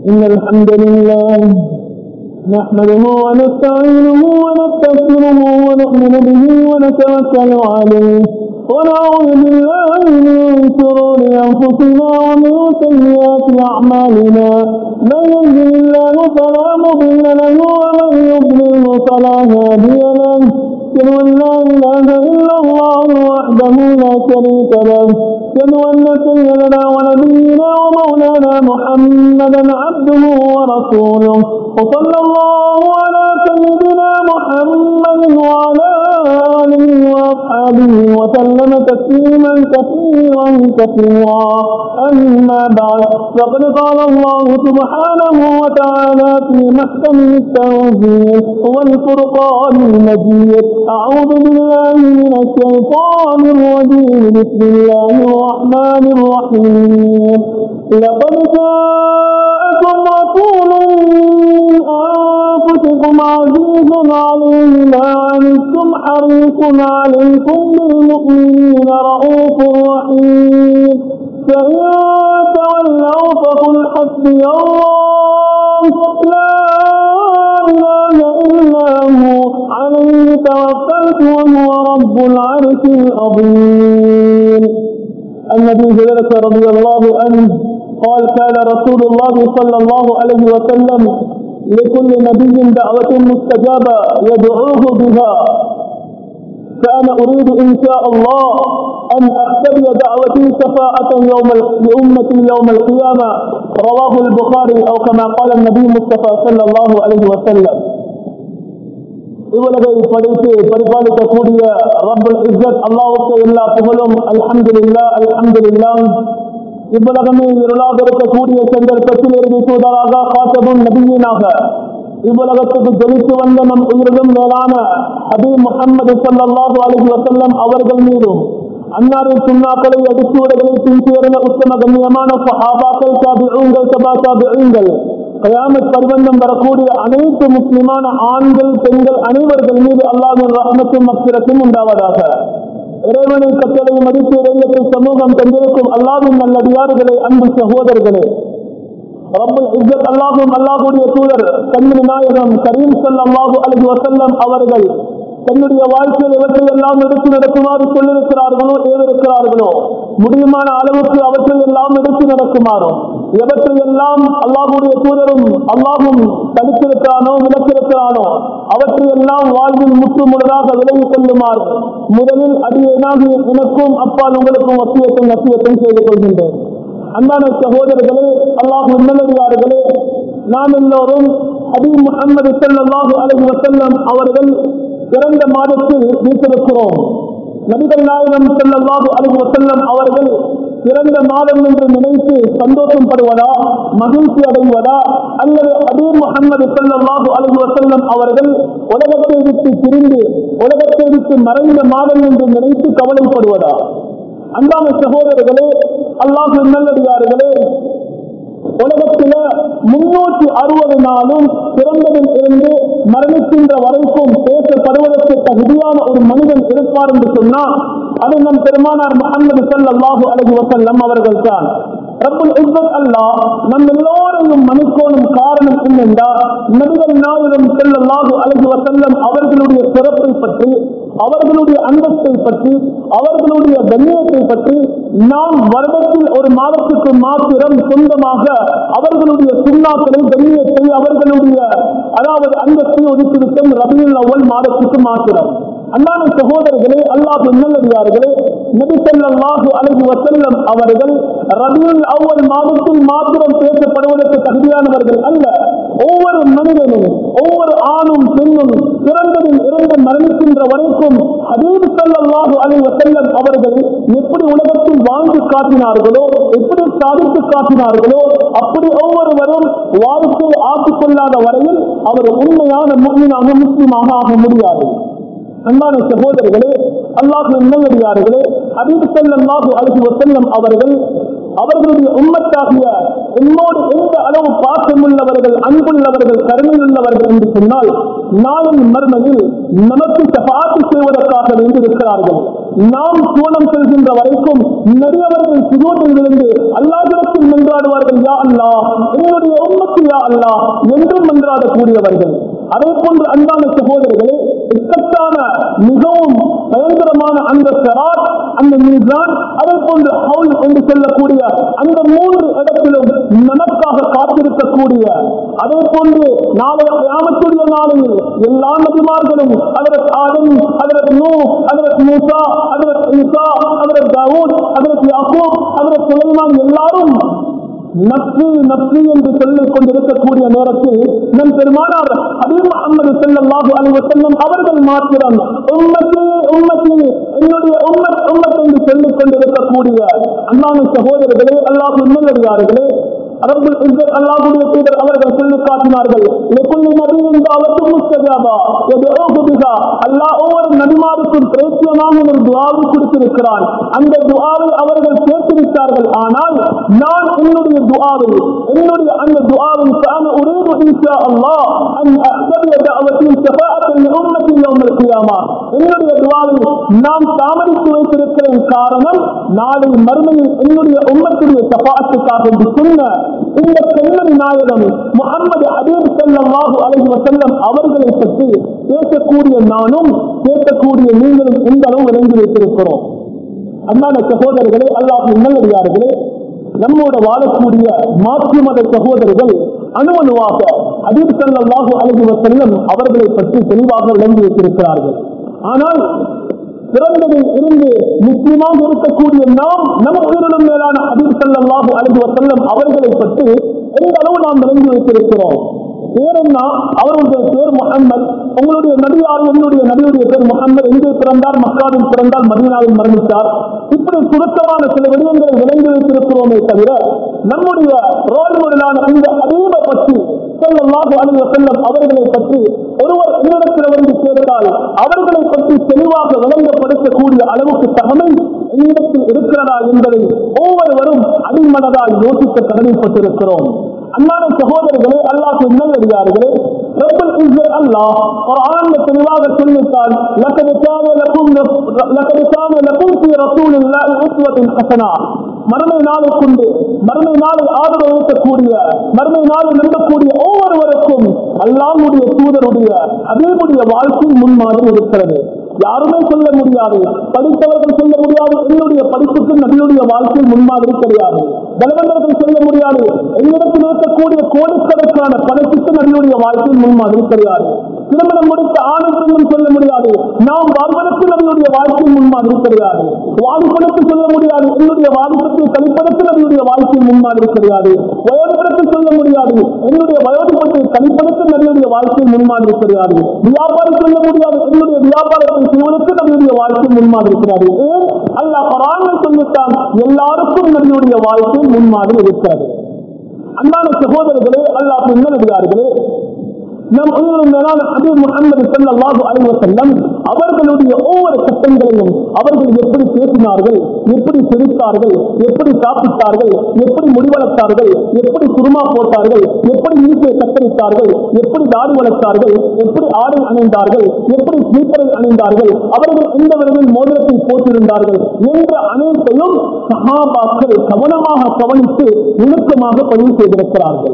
إن الحمد لله نحمده ونستعينه ونستغفره ونؤمن به ونتوكل عليه ونعوذ بالله من شرور أنفسنا ومن سيئات أعمالنا من يهده الله فلا مضل له ومن يضلل فلا هادي له أشهد أن لا إله إلا الله وحده لا شريك له أشهد أن سيدنا ونبينا ومولانا محمدا عبده ورسوله وصلى الله على سيدنا محمد وعلى آله وأصحابه وسلم تسليما كثيرا كثيرا أما بعد فقد قال الله سبحانه وتعالى في محكم التنزيل والفرقان المجيد أعوذ بالله من الشيطان الرجيم بسم الله الرحمن الرحيم لقد جاءكم رسول من أنفسكم عزيز عليه ما عنتم حريص عليكم بالمؤمنين رؤوف رحيم فإن تولوا فقل حسبي الله لا إله إلا هو عليه توكلت وهو رب العرش العظيم النبي هريرة رضي الله عنه قال كان رسول الله صلى الله عليه وسلم لكل نبي دعوة مستجابة يدعوه بها فأنا أريد إن شاء الله أن أختبي دعوتي شفاعة يوم لأمتي يوم القيامة رواه البخاري أو كما قال النبي مصطفى صلى الله عليه وسلم இவ்வுலகை படைத்து பரிபாலிக்கக்கூடிய ரப்பல் இஸ்ஸத் அல்லாவுக்கு எல்லா புகழும் அல்ஹம்துலில்லா அல்ஹம்துலில்லா இவ்வுலகமே இருளாக இருக்கக்கூடிய சந்தர்ப்பத்தில் இறுதி தூதராக காத்ததும் நபியீனாக இவ்வுலகத்துக்கு ஜெயித்து வந்த நம் உயிரிலும் மேலான ஹபீப் முகமது சல்லாஹு அலஹி வசல்லம் அவர்கள் மீதும் அன்னாரின் சுண்ணாக்களை அடிச்சுவடுகளை பின்சேர்ந்த உத்தம கண்ணியமான சஹாபாக்கள் தாபிஊங்கள் சபா தாபிஊங்கள் கயாமத் பர்வந்தம் வரக்கூடிய அனைத்து முஸ்லிமான ஆண்கள் பெண்கள் அனைவர்கள் மீது அல்லாவின் ரஹமத்தும் மக்கிரத்தும் உண்டாவதாக இறைவனை கட்டளை மதித்து இறைவத்தை சமூகம் தந்திருக்கும் அல்லாவின் நல்லடியார்களே அன்பு சகோதரர்களே ரப்பல் இஸ்ஸத் அல்லாஹும் அல்லாஹுடைய தூதர் கண்மணி நாயகம் கரீம் சல்லாஹு அலஹி வசல்லம் அவர்கள் தன்னுடைய வாழ்க்கையில் எவற்றை எல்லாம் எடுத்து நடக்குமாறு சொல்லிருக்கிறார்களோ ஏவிருக்கிறார்களோ முடியுமான அளவுக்கு அவற்றை எல்லாம் எடுத்து நடக்குமாறும் எவற்றை எல்லாம் அல்லாஹுடைய தூதரும் அல்லாஹும் தடுத்திருக்கிறானோ விளக்கிருக்கிறானோ அவற்றை எல்லாம் வாழ்வில் முற்று முழுதாக விலகிக் கொள்ளுமாறு முதலில் அடியேனாக எனக்கும் அப்பால் உங்களுக்கும் வசியத்தை நசியத்தை செய்து கொள்கின்றேன் அன்பான சகோதரர்களே அல்லாஹு நல்லடியார்களே நாம் எல்லோரும் ஹபீப் முகமது சல்லாஹு அலஹி வசல்லம் அவர்கள் பிறந்த மாதத்தில் வீட்டிருக்கிறோம் நபிகள் நாயகம் செல்லல்லாஹு அலஹி வசல்லம் அவர்கள் பிறந்த மாதம் என்று நினைத்து சந்தோஷம் படுவதா மகிழ்ச்சி அடைவதா அல்லது ஹபீப் முகமது சல்லாஹு அலஹி வசல்லம் அவர்கள் உலகத்தை விட்டு பிரிந்து உலகத்தை விட்டு மறைந்த மாதம் என்று நினைத்து கவலைப்படுவதா அன்பான சகோதரர்களே அல்லாஹ் நல்லடியார்களே உலகத்தில முன்னூற்றி அறுபது நாளும் பிறந்ததில் இருந்து மரணிக்கின்ற வரைக்கும் பேசப்படுவதற்கு தகுதியான ஒரு மனிதன் இருப்பார் என்று சொன்னால் அது நம் பெருமானார் முகமது சல்லாஹூ அலஹி வசல்லம் அவர்கள் தான் ரப்புல் இஸ்ஸத் அல்லாஹ் நம் எல்லோரையும் மனுக்கோணும் காரணம் என்னென்றால் நபிகள் நாயகம் செல்லல்லாஹு அலஹி வசல்லம் அவர்களுடைய சிறப்பை பற்றி அவர்களுடைய அந்தஸ்தை பற்றி அவர்களுடைய கண்ணியத்தை பற்றி நாம் வருடத்தில் ஒரு மாதத்துக்கு மாத்திரம் சொந்தமாக அவர்களுடைய சுண்ணாக்களை கண்ணியத்தை அவர்களுடைய அதாவது அந்தஸ்தை ஒதுக்கிவிட்டும் ரபியுல் அவ்வல் மாதத்துக்கு மாத்திரம் அன்பான சகோதரர்களே அல்லாஹ் நல்லடியார்களே நபி ஸல்லல்லாஹு அலைஹி வஸல்லம் அவர்கள் ரபியுல் அவ்வல் மாதத்தில் மாத்திரம் பேசப்படுவதற்கு தகுதியானவர்கள் அல்ல ஒவ்வொரு மனிதனும் ஒவ்வொரு ஆணும் பெண்ணும் பிறந்ததில் இருந்து மரணிக்கின்ற வரைக்கும் ஹபீப் ஸல்லல்லாஹு அலைஹி வஸல்லம் அவர்கள் எப்படி உலகத்தில் வாழ்ந்து காட்டினார்களோ எப்படி சாதித்து காட்டினார்களோ அப்படி ஒவ்வொருவரும் வாழ்க்கை ஆக்கிக் கொள்ளாத வரையில் அவர் உண்மையான முஸ்லிமாக முஸ்லிமாக ஆக முடியாது அன்பான சகோதரர்களே அல்லாஹ் நல்லடியார்களே அபீப் ஸல்லல்லாஹு அலைஹி வஸல்லம் அவர்கள் அவர்களுடைய உம்மத்தாகிய என்னோடு எந்த அளவு பாசமுள்ளவர்கள் அன்புள்ளவர்கள் கருணையுள்ளவர்கள் என்று சொன்னால் நாளை மறுமையில் நமக்கு சபாத்து செய்வதற்காக வேண்டியிருக்கிறார்கள் நாம் சோனம் செல்கின்ற வரைக்கும் நிறையவர்கள் சுஜோட்டிலிருந்து அல்லாஹிடத்தில் மன்றாடுவார்கள் யா அல்லா என்னுடைய உண்மத்து யா அல்லா என்றும் மன்றாடக்கூடியவர்கள் அதே போன்று அன்பான சகோதரர்களே இக்கட்டான மிகவும் பயங்கரமான அந்த சராத் அந்த மீசான் அதே போன்று ஹவுல் என்று சொல்லக்கூடிய அந்த மூன்று இடத்திலும் நமக்காக காத்திருக்கக்கூடிய அதே போன்று நாளை கியாமத்துடைய நாளில் எல்லா நபிமார்களும் அதரத் ஆதம் அதரத் நூ அதரத் மூசா அதரத் ஈசா அதரத் தாவூத் அதரத் யாக்கூப் அதரத் சுலைமான் எல்லாரும் நப்சி நப்சி என்று சொல்லிக் கொண்டிருக்கக்கூடிய நேரத்தில் நம் பெருமானார் அபீர் முகமது ஸல்லல்லாஹு அலைஹி வஸல்லம் அவர்கள் மாத்திரம் உம்மத்தி உம்மத்தி என்னுடைய உம்மத் உம்மத் என்று சொல்லிக் கொண்டிருக்கக்கூடிய அண்ணாமை சகோதரர்களே அல்லாஹ் உண்மையார்களே ரப்பல் இஸ்ஸத் அல்லாஹ்வுடைய தூதர் அவர்கள் சொல்லி காட்டினார்கள் லகுல் நபியின் தாவத்து முஸ்தஜாபா யதுஊஹு பிஹா அல்லாஹ் ஒவ்வொரு நபிமாருக்கும் பிரேத்தியமான ஒரு துஆவை கொடுத்திருக்கிறான் அந்த துஆவை அவர்கள் கேட்டிருக்கிறார்கள் ஆனால் நான் என்னுடைய துஆவை என்னுடைய அந்த துஆவை فأنا أريد إن شاء الله أن أختبر دعوتي شفاعة لأمتي يوم القيامة என்னுடைய துஆவை நாம் தாமதித்து வைத்திருக்கிறேன் காரணம் நாளை மறுமையில் என்னுடைய உம்மத்துடைய சபாத்துக்காக என்று சொன்ன இந்த பெண்மணி நாயகம் முகமது அபீர் ஸல்லல்லாஹு அலைஹி வஸல்லம் அவர்களை பற்றி பேசக்கூடிய நானும் கேட்கக்கூடிய நீங்களும் எந்த அளவு விளங்கி வைத்திருக்கிறோம் அண்ணான சகோதரர்களே அல்லாஹ் நல்லடியார்களே நம்மோட வாழக்கூடிய மாற்று மத சகோதரர்கள் அணுவணுவாக அபீர் ஸல்லல்லாஹு அலைஹி வஸல்லம் அவர்களை பற்றி தெளிவாக விளங்கி வைத்திருக்கிறார்கள் ஆனால் பிறந்ததில் இருந்து முஸ்லிமாக இருக்கக்கூடிய நாம் நம் உயிரிலும் மேலான அபீர் ஸல்லல்லாஹு அலைஹி வஸல்லம் அவர்களை பற்றி எந்த அளவு நாம் விளங்கி வைத்திருக்கிறோம் பேர் என்ன அவருடைய பேர் முகம்மது உங்களுடைய நபியார் என்னுடைய நபியுடைய பேர் முகம்மது எங்கே பிறந்தார் மக்காவில் பிறந்தார் மதீனாவில் மரணித்தார் இப்படி சுருக்கமான சில விடயங்களை விளங்கி வைத்திருக்கிறோமே தவிர நம்முடைய ரோல் மாடலான இந்த அதீப பற்றி ஸல்லல்லாஹு அலைஹி வஸல்லம் அவர்களை பற்றி ஒருவர் என்னிடத்தில் வந்து கேட்டால் அவர்களை பற்றி தெளிவாக விளங்கப்படுத்தக்கூடிய அளவுக்கு தகமை என்னிடத்தில் இருக்கிறதா என்பதை ஒவ்வொருவரும் அடிமனதால் யோசிக்க கடமைப்பட்டிருக்கிறோம் அண்ணான சகோதரர்களே அல்லாஹ் நல்லடியார்களே ரப்பல் இஸ்ஸத் அல்லாஹ் குர்ஆன்ல தெளிவாக சொல்லிட்டால் லக்கத் கான லக்கும் லக்கத் கான லக்கும் ஃபீ ரசூலில்லாஹி உஸ்வத்துன் ஹஸனா மறுமை நாளை கொண்டு மறுமை நாளை ஆதரவு வைக்கக்கூடிய மறுமை நாளை நம்பக்கூடிய ஒவ்வொருவருக்கும் அல்லாஹ்வுடைய தூதருடைய அதேபுடைய வாழ்க்கை முன்மாதிரி இருக்கிறது யாருமே சொல்ல முடியாது படித்தவர்கள் சொல்ல முடியாது என்னுடைய படிப்புக்கு நபியுடைய வாழ்க்கை முன்மாதிரி கிடையாது பலவந்தர்கள் சொல்ல முடியாது என்னிடத்தில் இருக்கக்கூடிய கோடிக்கணக்கான பணத்துக்கு நபியுடைய வாழ்க்கை முன்மாதிரி கிடையாது திருமணம் முடித்த ஆணுகளும் சொல்ல முடியாது நாம் வாழ்வதற்கு நம்முடைய வாழ்க்கை முன்மாதிரி கிடையாது வாலிபனுக்கு சொல்ல முடியாது என்னுடைய வாலிபத்தை கழிப்பதற்கு நம்முடைய வாழ்க்கை முன்மாதிரி கிடையாது வயோதிபத்தை சொல்ல முடியாது என்னுடைய வயோதிபத்தை கழிப்பதற்கு நம்முடைய வாழ்க்கை முன்மாதிரி கிடையாது வியாபாரம் சொல்ல முடியாது என்னுடைய வியாபாரத்தை செய்வதற்கு நம்முடைய வாழ்க்கை முன்மாதிரி கிடையாது ஏன் அல்லாஹ் பராமல் சொல்லித்தான் எல்லாருக்கும் நம்முடைய வாழ்க்கை முன்மாதிரி இருக்கிறது அன்பான சகோதரர்களே அல்லாஹ் நல்லடியார்களே நம் உயிரின் மேலான அபீர் முகமது ஸல்லல்லாஹு அலைஹி வஸல்லம் அவர்களுடைய ஒவ்வொரு சட்டங்களையும் அவர்கள் எப்படி பேசினார்கள் எப்படி சிரித்தார்கள் எப்படி சாப்பிட்டார்கள் எப்படி முடிவளர்த்தார்கள் எப்படி குருமா போட்டார்கள் எப்படி மீசை கத்தரித்தார்கள் எப்படி தாடி வளர்த்தார்கள் எப்படி ஆடை அணிந்தார்கள் எப்படி ஸ்லீப்பரை அணிந்தார்கள் அவர்கள் எந்த வரையில் மோதிரத்தை போட்டிருந்தார்கள் என்ற அனைத்தையும் சஹாபாக்கள் கவனமாக கவனித்து நுணுக்கமாக பதிவு செய்திருக்கிறார்கள்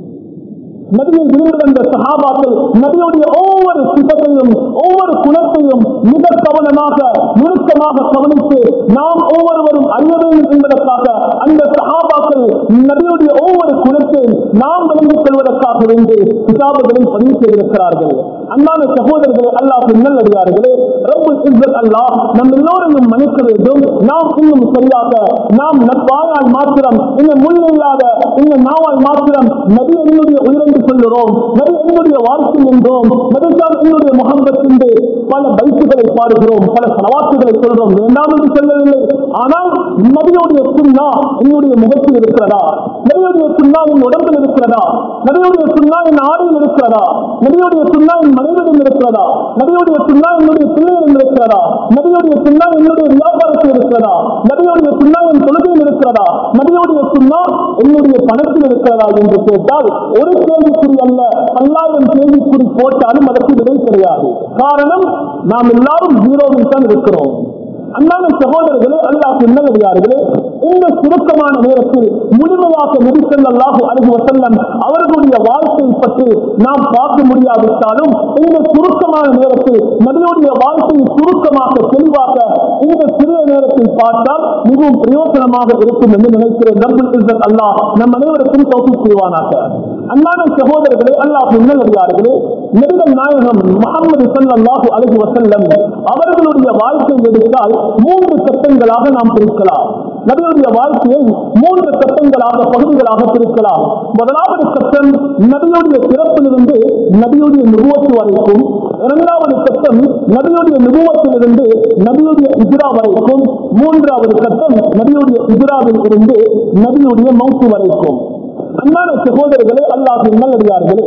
நபியை விரும்புகிற அந்த சகாபாக்கள் நபியுடைய ஒவ்வொரு சித்தத்தையும் ஒவ்வொரு குணத்தையும் மிக கவனமாக நுணுக்கமாக கவனித்து நாம் ஒவ்வொருவரும் அறிய வேண்டும் என்பதற்காக அந்த சகாபாக்கள் நபியுடைய ஒவ்வொரு குணத்தை நாம் விளங்கிக் கொள்வதற்காக வேண்டி கிதாபுகளில் பதிவு செய்திருக்கிறார்கள் அன்பான சகோதரர்களே அல்லாஹ் நல்லடியார்களே ரப்புல் இஸ்ஸத் அல்லாஹ் நம் எல்லோரையும் மன்னிக்க வேண்டும் நாம் இன்னும் சரியாக நாம் நப்பாயால் மாத்திரம் இந்த முள் இல்லாத இந்த நாவால் மாத்திரம் நபி என்னுடைய உயிரென்று சொல்லுறோம் நபி என்னுடைய வாழ்க்கை என்றோம் நபிதான் என்னுடைய முகம்பத் என்று பல பைக்குகளை பாடுகிறோம் பல சலவாத்துகளை சொல்றோம் வேண்டாம் என்று சொல்லவில்லை ஆனால் நபியுடைய சுண்ணா என்னுடைய முகத்தில் இருக்கிறதா நபியுடைய சுண்ணா என் உடம்பில் இருக்கிறதா நபியுடைய சுண்ணா என் ஆடையில் இருக்கிறதா நபியுடைய சுண்ணா என் மனைவிடம் இருக்கிறதா நபியுடைய சுண்ணா என்னுடைய பிள்ளையிடம் இருக்கிறதா நபியுடைய சுண்ணா என்னுடைய வியாபாரத்தில் இருக்கிறதா நபியுடைய சுண்ணா என் தொழுகையில் இருக்கிறதா நபியுடைய சுண்ணா என்னை என்னுடைய பணத்தில் இருக்கிறதா என்று கேட்டால் ஒரு கேள்விக்குறி அல்ல பல்லாயிரம் கேள்விக்குறி போட்டாலும் அதற்கு விடை கிடையாது காரணம் நாம் எல்லாரும் ஜீரோவில் தான் இருக்கிறோம் அண்ணான சகோதரர்களே அல்லாஹ் நல்லடியார்களே இந்த சுருக்கமான நேரத்தில் முழுமையாக நெரிசல்லாஹு அழகு வசல்லம் அவர்களுடைய வாழ்க்கை பற்றி நாம் பார்க்க முடியாவிட்டாலும் இந்த சுருக்கமான நேரத்தில் நபியுடைய வாழ்க்கையை சுருக்கமாக தெளிவாக இந்த சிறிய நேரத்தில் பார்த்தால் மிகவும் பிரயோஜனமாக இருக்கும் என்று நினைக்கிறேன் ரப்பல் இஸ்ஸத் அல்லாஹ் நம் அனைவருக்கும் தோற்று செய்வானாக அண்ணான சகோதரர்களே அல்லாஹ் நல்லடியார்களே நபிகள் நாயகம் முகமது சல்லாஹு அழகு வசல்லம் அவர்களுடைய வாழ்க்கை எடுத்தால் மூன்று கட்டங்களாக நாம் பிரிக்கலாம் நபியுடைய வாழ்க்கையை மூன்று கட்டங்களாக பகுதிகளாக பிரிக்கலாம் முதலாவது கட்டம் நபியுடைய பிறப்பிலிருந்து நபியுடைய நுபுவத்து வரைக்கும் இரண்டாவது கட்டம் நபியுடைய நுபுவத்திலிருந்து நபியுடைய இஜ்ரா வரைக்கும் மூன்றாவது கட்டம் நபியுடைய இஜ்ராவில் இருந்து நபியுடைய மௌத்து வரைக்கும் அன்பான சகோதரர்களே அல்லாஹ் நல்லடியார்களே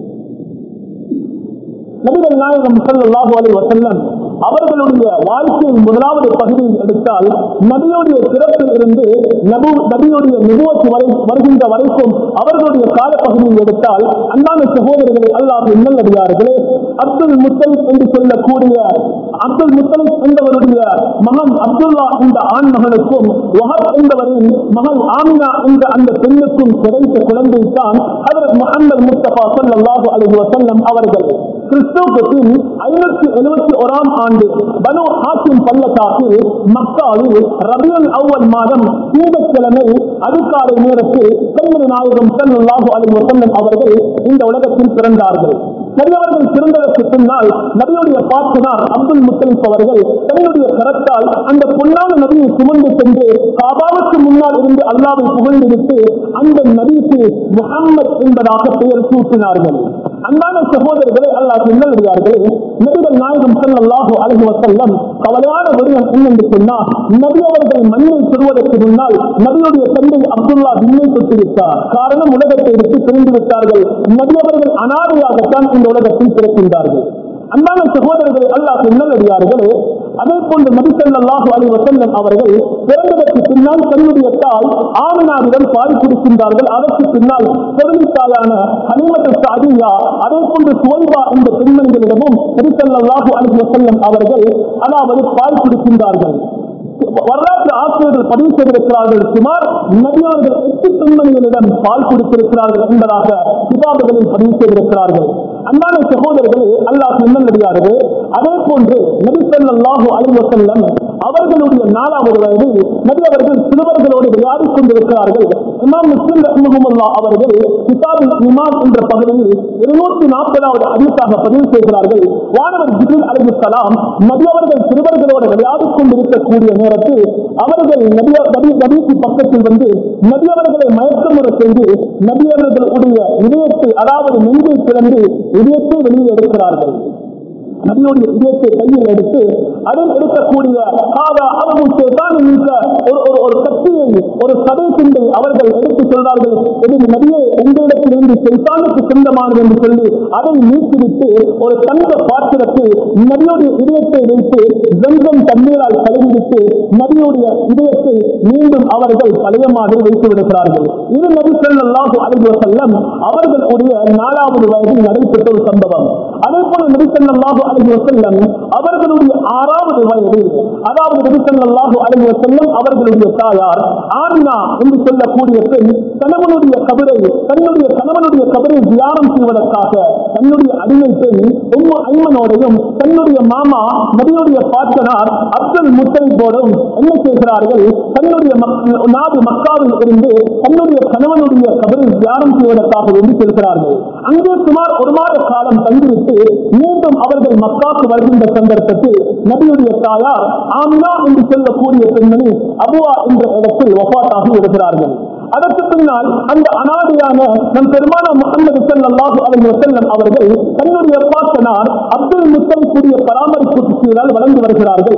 நபிகள் நாயகம் ஸல்லல்லாஹு அலைஹி வஸல்லம் அவர்களுடைய வாழ்க்கையின் முதலாவது பகுதியில் எடுத்தால் நபியுடைய பிறப்பில் இருந்து நபு நபியுடைய நிபுவத்து வரை வருகின்ற வரைக்கும் அவர்களுடைய காலப்பகுதியில் எடுத்தால் அண்ணான சகோதரர்களை அல்லாஹ் நல்லடியார்களே அப்துல் முத்தலிப் என்று சொல்லக்கூடிய அப்துல் முத்தலிப் என்பவருடைய மகன் அப்துல்லா என்ற ஆண் மகனுக்கும் வஹப் என்பவரின் மகள் ஆமினா என்ற அந்த பெண்ணுக்கும் கிடைத்த குழந்தை தான் ஹதரத் முஹம்மது முஸ்தபா ஸல்லல்லாஹு அலைஹி வஸல்லம் அவர்கள் கிறிஸ்துவுக்கு ஐநூத்தி எழுபத்தி ஓராம் ஆண்டு பனு ஹாசிம் பள்ளத்தாக்கில் மக்காவில் ரபியுல் அவ்வல் மாதம் திங்கட்கிழமை அதிகாலை நேரத்தில் கல்வி நாயகம் ஸல்லல்லாஹு அலைஹி வஸல்லம் அவர்கள் இந்த உலகத்தில் பிறந்தார்கள் பெரியவர்கள் பிறந்ததற்கு பின்னால் நபியுடைய பாட்டனார் அப்துல் முத்தலிப் அவர்கள் தன்னுடைய கரத்தால் அந்த பொன்னான நபியை சுமந்து சென்று காபாவுக்கு முன்னால் இருந்து அல்லாவை புகழ்ந்துவிட்டு அந்த நபிக்கு முகம்மது என்பதாக பெயர் சூட்டினார்கள் அன்பான சகோதரர்களே அல்லாஹ் நல்லடியார்களே நபிகள் நாயகம் ஸல்லல்லாஹு அலைஹி வஸல்லம் கவலையான விடயம் என்னென்று சொன்னால் நபி அவர்கள் மண்ணை பெறுவதற்கு முன்னால் நபியுடைய தந்தை அப்துல்லா விண்ணை தொட்டு விட்டார் காரணம் உலகத்தை விட்டு பிரிந்து விட்டார்கள் நபி அவர்கள் அனாதையாகத்தான் இந்த உலகத்தில் பிறக்கின்றார்கள் அன்பான சகோதரர்கள் அல்லாஹ் நல்லடியார்களே அதே போன்று நபி ஸல்லல்லாஹு அலைஹி வஸல்லம் அவர்கள் பிறந்ததற்கு பின்னால் தன்னுடைய தாய் ஆமினாவிடம் பால் குடிக்கின்றார்கள் அதற்கு பின்னால் பெருமை தாயான ஹலீமத்து சாதியா அதே போன்று சுவைபா என்ற பெண்மணிகளிடமும் நபி ஸல்லல்லாஹு அலைஹி வஸல்லம் அவர்கள் அதாவது பால் குடிக்கின்றார்கள் வரலாற்று ஆசிரியர்கள் பதிவு செய்திருக்கிறார்கள் சுமார் நபியவர்கள் எட்டு பெண்மணிகளிடம் பால் குடித்திருக்கிறார்கள் என்பதாக கிதாபுகளில் பதிவு செய்திருக்கிறார்கள் அன்பான சகோதரர்களே அல்லாஹ் நல்லடியார்கள் அதே போன்று நபி ஸல்லல்லாஹு அலைஹி வஸல்லம் அவர்களுடைய நாலாவது வயதில் நபி அவர்கள் சிறுவர்களோடு விளையாடிக் கொண்டிருக்கிறார்கள் இமாம் முஸ்லிம் ரஹ்மஹுல்லா அவர்கள் கிதாபுல் இமாம் என்ற பகுதியில் இருநூத்தி நாற்பதாவது அதிசாக பதிவு செய்கிறார்கள் வானவர் ஜிபில் அலைஹிஸ்ஸலாம் நபி அவர்கள் சிறுவர்களோடு விளையாடிக் கொண்டிருக்கக்கூடிய நேரத்தில் அவர்கள் நபி நபி நபிக்கு பக்கத்தில் வந்து நபி அவர்களை மயக்கமுற செய்து நபி அவர்களுடைய இதயத்தை அதாவது நெஞ்சை திறந்து இதயத்தை வெளியே எடுக்கிறார்கள் நபியுடைய இதயத்தை கையில் எடுத்து அதில் இருக்கக்கூடிய ஆதா அபு சேதான் என்ற ஒரு ஒரு ஒரு கத்தியை ஒரு கதை துண்டை அவர்கள் எடுத்து சொல்றார்கள் இது நபியை உங்களிடத்திலிருந்து செய்தானுக்கு சொந்தமானது என்று சொல்லி அதை நீக்கிவிட்டு ஒரு தங்க பாத்திரத்தில் நபியுடைய இதயத்தை வைத்து ஜங்கம் தண்ணீரால் கழுவிவிட்டு நபியுடைய இதயத்தை மீண்டும் அவர்கள் பழைய மாதிரி வைத்து விடுகிறார்கள் இது நபி ஸல்லல்லாஹு அலைஹி வஸல்லம் அவர்களுடைய நாலாவது வயதில் நடைபெற்ற ஒரு சம்பவம் அதே போல நபி ஸல்லல்லாஹு அலைஹி வஸல்லம் அவர்களுடைய ஆறாவது வயதில் அதாவது நபி ஸல்லல்லாஹு அலைஹி வஸல்லம் அவர்களுடைய தாயார் ஆமினா என்று சொல்லக்கூடிய பெண் கணவனுடைய கபரை தன்னுடைய கணவனுடைய கபரை தியானம் செய்வதற்காக தன்னுடைய அடிமை பெண் உம்மு ஐமனோடையும் தன்னுடைய மாமா நபியுடைய பாட்டனார் அப்துல் முத்தலிபோடும் என்ன செய்கிறார்கள் தன்னுடைய மக்- நாடு மக்காவில் இருந்து தன்னுடைய கணவனுடைய கபரை தியானம் செய்வதற்காக வேண்டி செல்கிறார்கள் அங்கே சுமார் ஒரு மாத காலம் தங்கிவிட்டு மீண்டும் அவர்கள் மக்காவுக்கு வருகின்ற சந்தர்ப்பத்தில் நபியுடைய தாயார் ஆம்னா என்று சொல்லக்கூடிய பெண்மணி அபுவா என்ற இடத்தில் வஃபாத்தாகி விடுகிறார்கள் அதற்கு பின்னால் அந்த அனாதையான நம் பெருமான முகமது ஸல்லல்லாஹு அலைஹி வஸல்லம் அவர்கள் தன்னுடைய பாட்டனார் அப்துல் முத்தலிப்புடைய பராமரிப்புக்கு கீழால் வளர்ந்து வருகிறார்கள்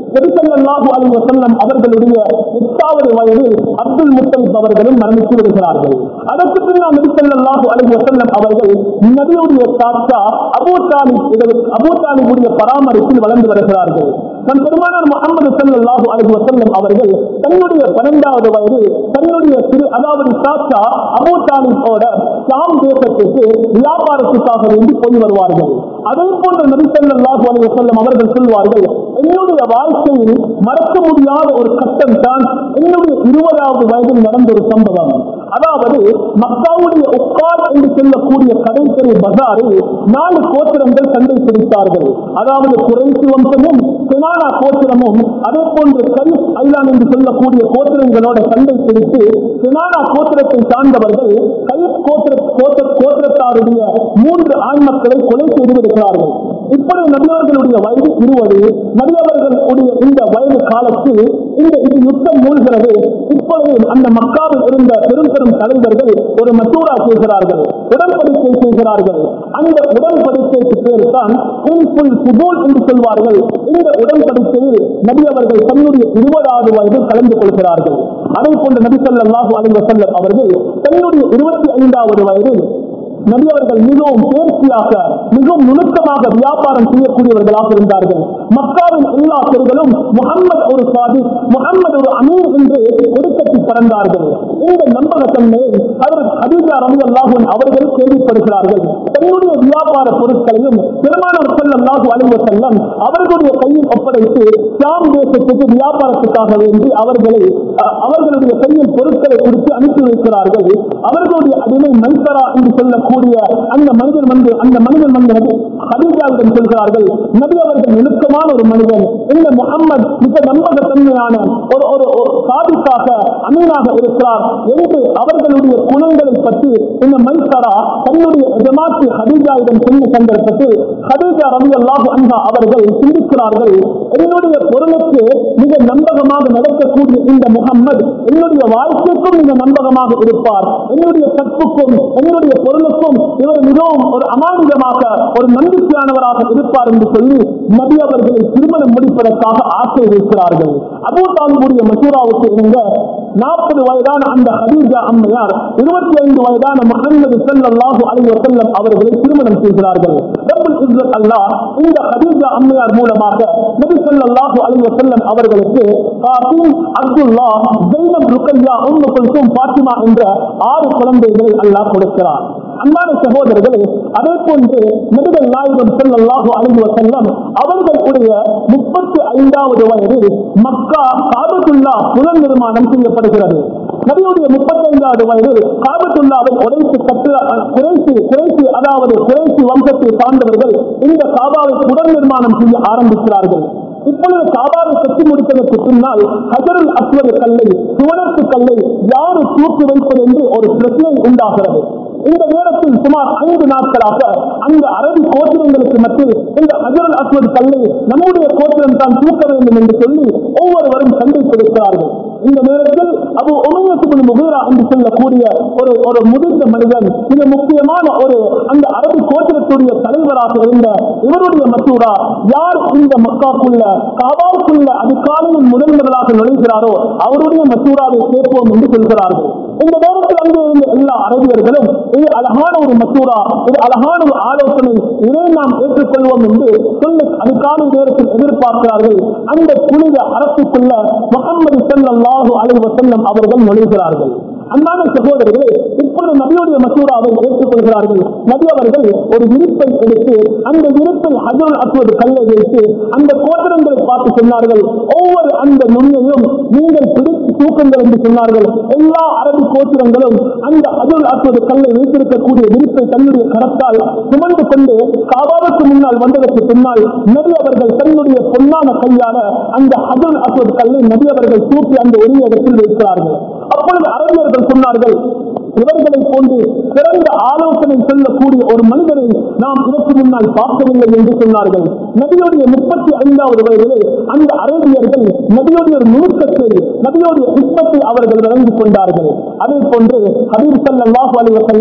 நபிசல்லாஹு அலைஹி வஸல்லம் அவர்களுடைய எட்டாவது வயதில் அப்துல் முத்தலிப் அவர்களும் மரணித்து விடுகிறார்கள் அதற்கு பின்னால் நபிசல்லாஹு அலைஹி வஸல்லம் அவர்கள் நபியுடைய தாத்தா அபூ தாலிப் இவர்கள் அபூ தாலிபுடைய பராமரிப்பில் வளர்ந்து வருகிறார்கள் நம் பெருமானார் முகமது ஸல்லல்லாஹு அலைஹி வஸல்லம் அவர்கள் தன்னுடைய பன்னெண்டாவது வயதில் தன்னுடைய திரு அதாவது தாத்தா அபூ தாலிபோட ஷாம் தேசத்துக்கு வியாபாரத்துக்காக வேண்டி போய் வருவார்கள் அதே போன்ற நபி ஸல்லல்லாஹு அலைஹி வஸல்லம் அவர்கள் சொல்வார்கள் என்னுடைய வாழ்க்கையில் மறக்க முடியாத ஒரு கட்டம் தான் என்னுடைய இருபதாவது வயதில் நடந்த ஒரு சம்பவம் அதாவது மக்காவுடைய உக்கார் என்று சொல்லக்கூடிய கடைத்தெரு பஜாரில் நாலு கோத்திரங்கள் சண்டை பிடித்தார்கள் அதாவது குறைசி வம்சமும் செனானா கோத்திரமும் அதே போன்று கரிஸ் ஐலான் என்று சொல்லக்கூடிய கோத்திரங்களோட சண்டை பிடித்து செனானா கோத்திரத்தை சார்ந்தவர்கள் கயிஸ் கோத்திர கோத்திர கோத்திரத்தாருடைய மூன்று ஆண் மக்களை கொலை செய்து விடுகிறார்கள் இப்படி நபியவர்களுடைய வயது இருபது நபியவர்களுடைய இந்த வயது காலத்தில் இந்த இது யுத்தம் மூழ்கிறது இப்பொழுது அந்த மக்காவில் இருந்த பெரும் பெரும் தலைவர்கள் ஒரு மசூரா செய்கிறார்கள் உடன்படிக்கை செய்கிறார்கள் அந்த உடன்படிக்கைக்கு பேர் தான் ஹில்ஃபுல் ஃபுபூல் என்று சொல்வார்கள் இந்த உடன்படிக்கையில் நபி அவர்கள் தன்னுடைய இருபதாவது வயதில் கலந்து கொள்கிறார்கள் அதே போன்று நபி ஸல்லல்லாஹு அலைஹி வஸல்லம் அவர்கள் தன்னுடைய இருபத்தி ஐந்தாவது வயதில் நபி அவர்கள் மிகவும் தேர்ச்சியாக மிகவும் நுணுக்கமாக வியாபாரம் செய்யக்கூடியவர்களாக இருந்தார்கள் மக்காவின் எல்லா தெருகளும் முகம்மது ஒரு சாதி முகம்மது ஒரு அமீர் என்று ஒடுக்கத்தில் பிறந்தார்கள் இந்த நம்பகத்தன்மையை அவர் ஹதீஜா ரவி அல்லாஹூன் அவர்கள் கேள்விப்படுகிறார்கள் தன்னுடைய வியாபார பொருட்களையும் பெருமானார் ஸல்லல்லாஹு அலைஹி வஸல்லம் அவர்களுடைய கையில் ஒப்படைத்து ஷாம் தேசத்துக்கு வியாபாரத்துக்காக வேண்டி அவர்களை அஹ், அவர்களுடைய கையில் பொருட்களை கொடுத்து அனுப்பி வைக்கிறார்கள் அவர்களுடைய அடிமை மைசரா என்று சொல்லக்கூடிய அந்த மனிதன் வந்து அந்த மனிதன் வந்து நபி ஹதீஜாவிடம் சொல்கிறார்கள் நபி அவர்கள் நுணுக்கமான ஒரு மனிதன் இந்த முகம்மது மிக நம்பகத்தன்மையான ஒரு ஒரு ஒரு சாதிக்காக அமீனாக இருக்கிறார் என்று அவர்களுடைய குணங்களை பற்றி இந்த மைசரா தன்னுடைய எஜமாத்தி ஹதீஜாவிடம் சொன்ன சந்தர்ப்பத்தில் ஹதீஜா ரவி அல்லாஹு அன்ஹா அவர்கள் சிந்திக்கிறார்கள் என்னுடைய பொருளுக்கு மிக நம்பகமாக நடக்கக்கூடிய இந்த முகம்மது என்னுடைய வாழ்க்கைக்கும் மிக நம்பகமாக இருப்பார் என்னுடைய கற்புக்கும் என்னுடைய பொருளுக்கும் இவர் மிகவும் ஒரு அமானிதமாக ஒரு நம்பிக்கையானவராக இருப்பார் என்று சொல்லி நபி அவர்களை திருமணம் முடிப்பதற்காக ஆசை வைக்கிறார்கள் அபூ தாலிபுடைய மசூராவுக்கு இணங்க நாற்பது வயதான அந்த ஹதீஜா அம்மையார் இருபத்தி ஐந்து வயதான முகமது ஸல்லல்லாஹு அலைஹி வஸல்லம் அவர்களை திருமணம் செய்கிறார்கள் ரப்பல் இஸ்ஸத் அல்லாஹ் இந்த ஹதீஜா அம்மையார் மூலமாக நபி ஸல்லல்லாஹு அலைஹி வஸல்லம் அவர்களுக்கு காசிம் அப்துல்லா ஜெய்னப் ருக்கையா உம்மு குல்சூம் ஃபாத்திமா என்ற ஆறு குழந்தைகளை அல்லாஹ் கொடுக்கிறார் அன்பான சகோதரர்களே அதே போன்று நபிகள் நாயகம் ஸல்லல்லாஹு அலைஹி வஸல்லம் அவர்களுடைய முப்பத்தி ஐந்தாவது வயதில் மக்கா காபத்துல்லா புனர் நிர்மாணம் செய்யப்படுகிறது நபியுடைய முப்பத்தைந்தாவது வயதில் காபத்துல்லாவை உடைத்து கட்டு குறைசி குறைசி அதாவது குறைசி வம்சத்தை சார்ந்தவர்கள் இந்த காபாவை புனர் நிர்மாணம் செய்ய ஆரம்பிக்கிறார்கள் இப்பொழுது காபாவை கட்டி முடித்ததற்கு பின்னால் ஹஜருல் அஸ்வத் கல்லை சுவனத்து கல்லை யாரு தூக்கி வைப்பது என்று ஒரு பிரச்சனை உண்டாகிறது இந்த நேரத்தில் சுமார் ஐந்து நாட்களாக அந்த அரபி கோத்திரங்களுக்கு மத்தியில் இந்த ஹஜருல் அஸ்வத் கல்லை நம்முடைய கோத்திரம் தான் தூக்க வேண்டும் என்று சொல்லி ஒவ்வொருவரும் சண்டை கொடுக்கிறார்கள் இந்த நேரத்தில் அபு உமையத்துக்கு முகீரா என்று சொல்லக்கூடிய ஒரு ஒரு முதிர்ந்த மனிதன் மிக முக்கியமான ஒரு அந்த அரபு கோத்திரத்துடைய தலைவராக இருந்த இவருடைய மசூரா யார் இந்த மக்காக்குள்ள காபாவுக்குள்ள அதிகாலையில் முதல் முதலாக நுழைகிறாரோ அவருடைய மசூராவை கேட்போம் என்று சொல்கிறார்கள் இந்த நேரத்தில் அங்கே இருந்த எல்லா அரபியர்களும் இது அழகான ஒரு மசூரா இது அழகான ஒரு ஆலோசனை இதை நாம் ஏற்றுக்கொள்வோம் என்று சொல்லி அதிகாலை நேரத்தில் எதிர்பார்க்கிறார்கள் அந்த புனித அரசுக்குள்ள முகமது ஸல்லல்லாஹு அலைஹி வஸல்லம் அவர்கள் நுழைகிறார்கள் அன்பான சகோதரர்களே இப்பொழுது நபியுடைய மசூராவை ஏற்றுக்கொள்கிறார்கள் நபி அவர்கள் ஒரு விரிப்பை எடுத்து அந்த விரிப்பை ஹஜருல் அஸ்வத் கல்லை வைத்து அந்த கோத்திரங்களை பார்த்து சொன்னார்கள் ஒவ்வொரு அந்த நுண்ணையும் நீங்கள் பிடித்து தூக்குங்கள் என்று சொன்னார்கள் எல்லா அரபு கோத்திரங்களும் அந்த ஹஜருல் அஸ்வத் கல்லை வைத்திருக்கக்கூடிய விரிப்பை தன்னுடைய கரத்தால் சுமந்து கொண்டு காபாவுக்கு முன்னால் வந்ததற்கு பின்னால் நபி அவர்கள் தன்னுடைய பொன்னான கையால அந்த ஹஜருல் அஸ்வத் கல்லை நபி அவர்கள் தூக்கி அந்த ஒரு இடத்தில் வைக்கிறார்கள் அப்பொழுது அரபியர்கள் சொன்னார்கள் இவர்களை போன்று சிறந்த ஆலோசனை சொல்லக்கூடிய ஒரு மனிதரை நாம் இதற்கு முன்னால் பார்க்கவில்லை என்று சொன்னார்கள் நபியுடைய முப்பத்தி ஐந்தாவது வயதிலே அந்த அரேபியர்கள் நபியுடைய ஒரு நுணுக்கத்தை நபியுடைய ஹிஸ்மத்தை அவர்கள் வழங்கிக் கொண்டார்கள் அதே போன்று ஹபீர் ஸல்லல்லாஹு அலைஹி வஸல்லம்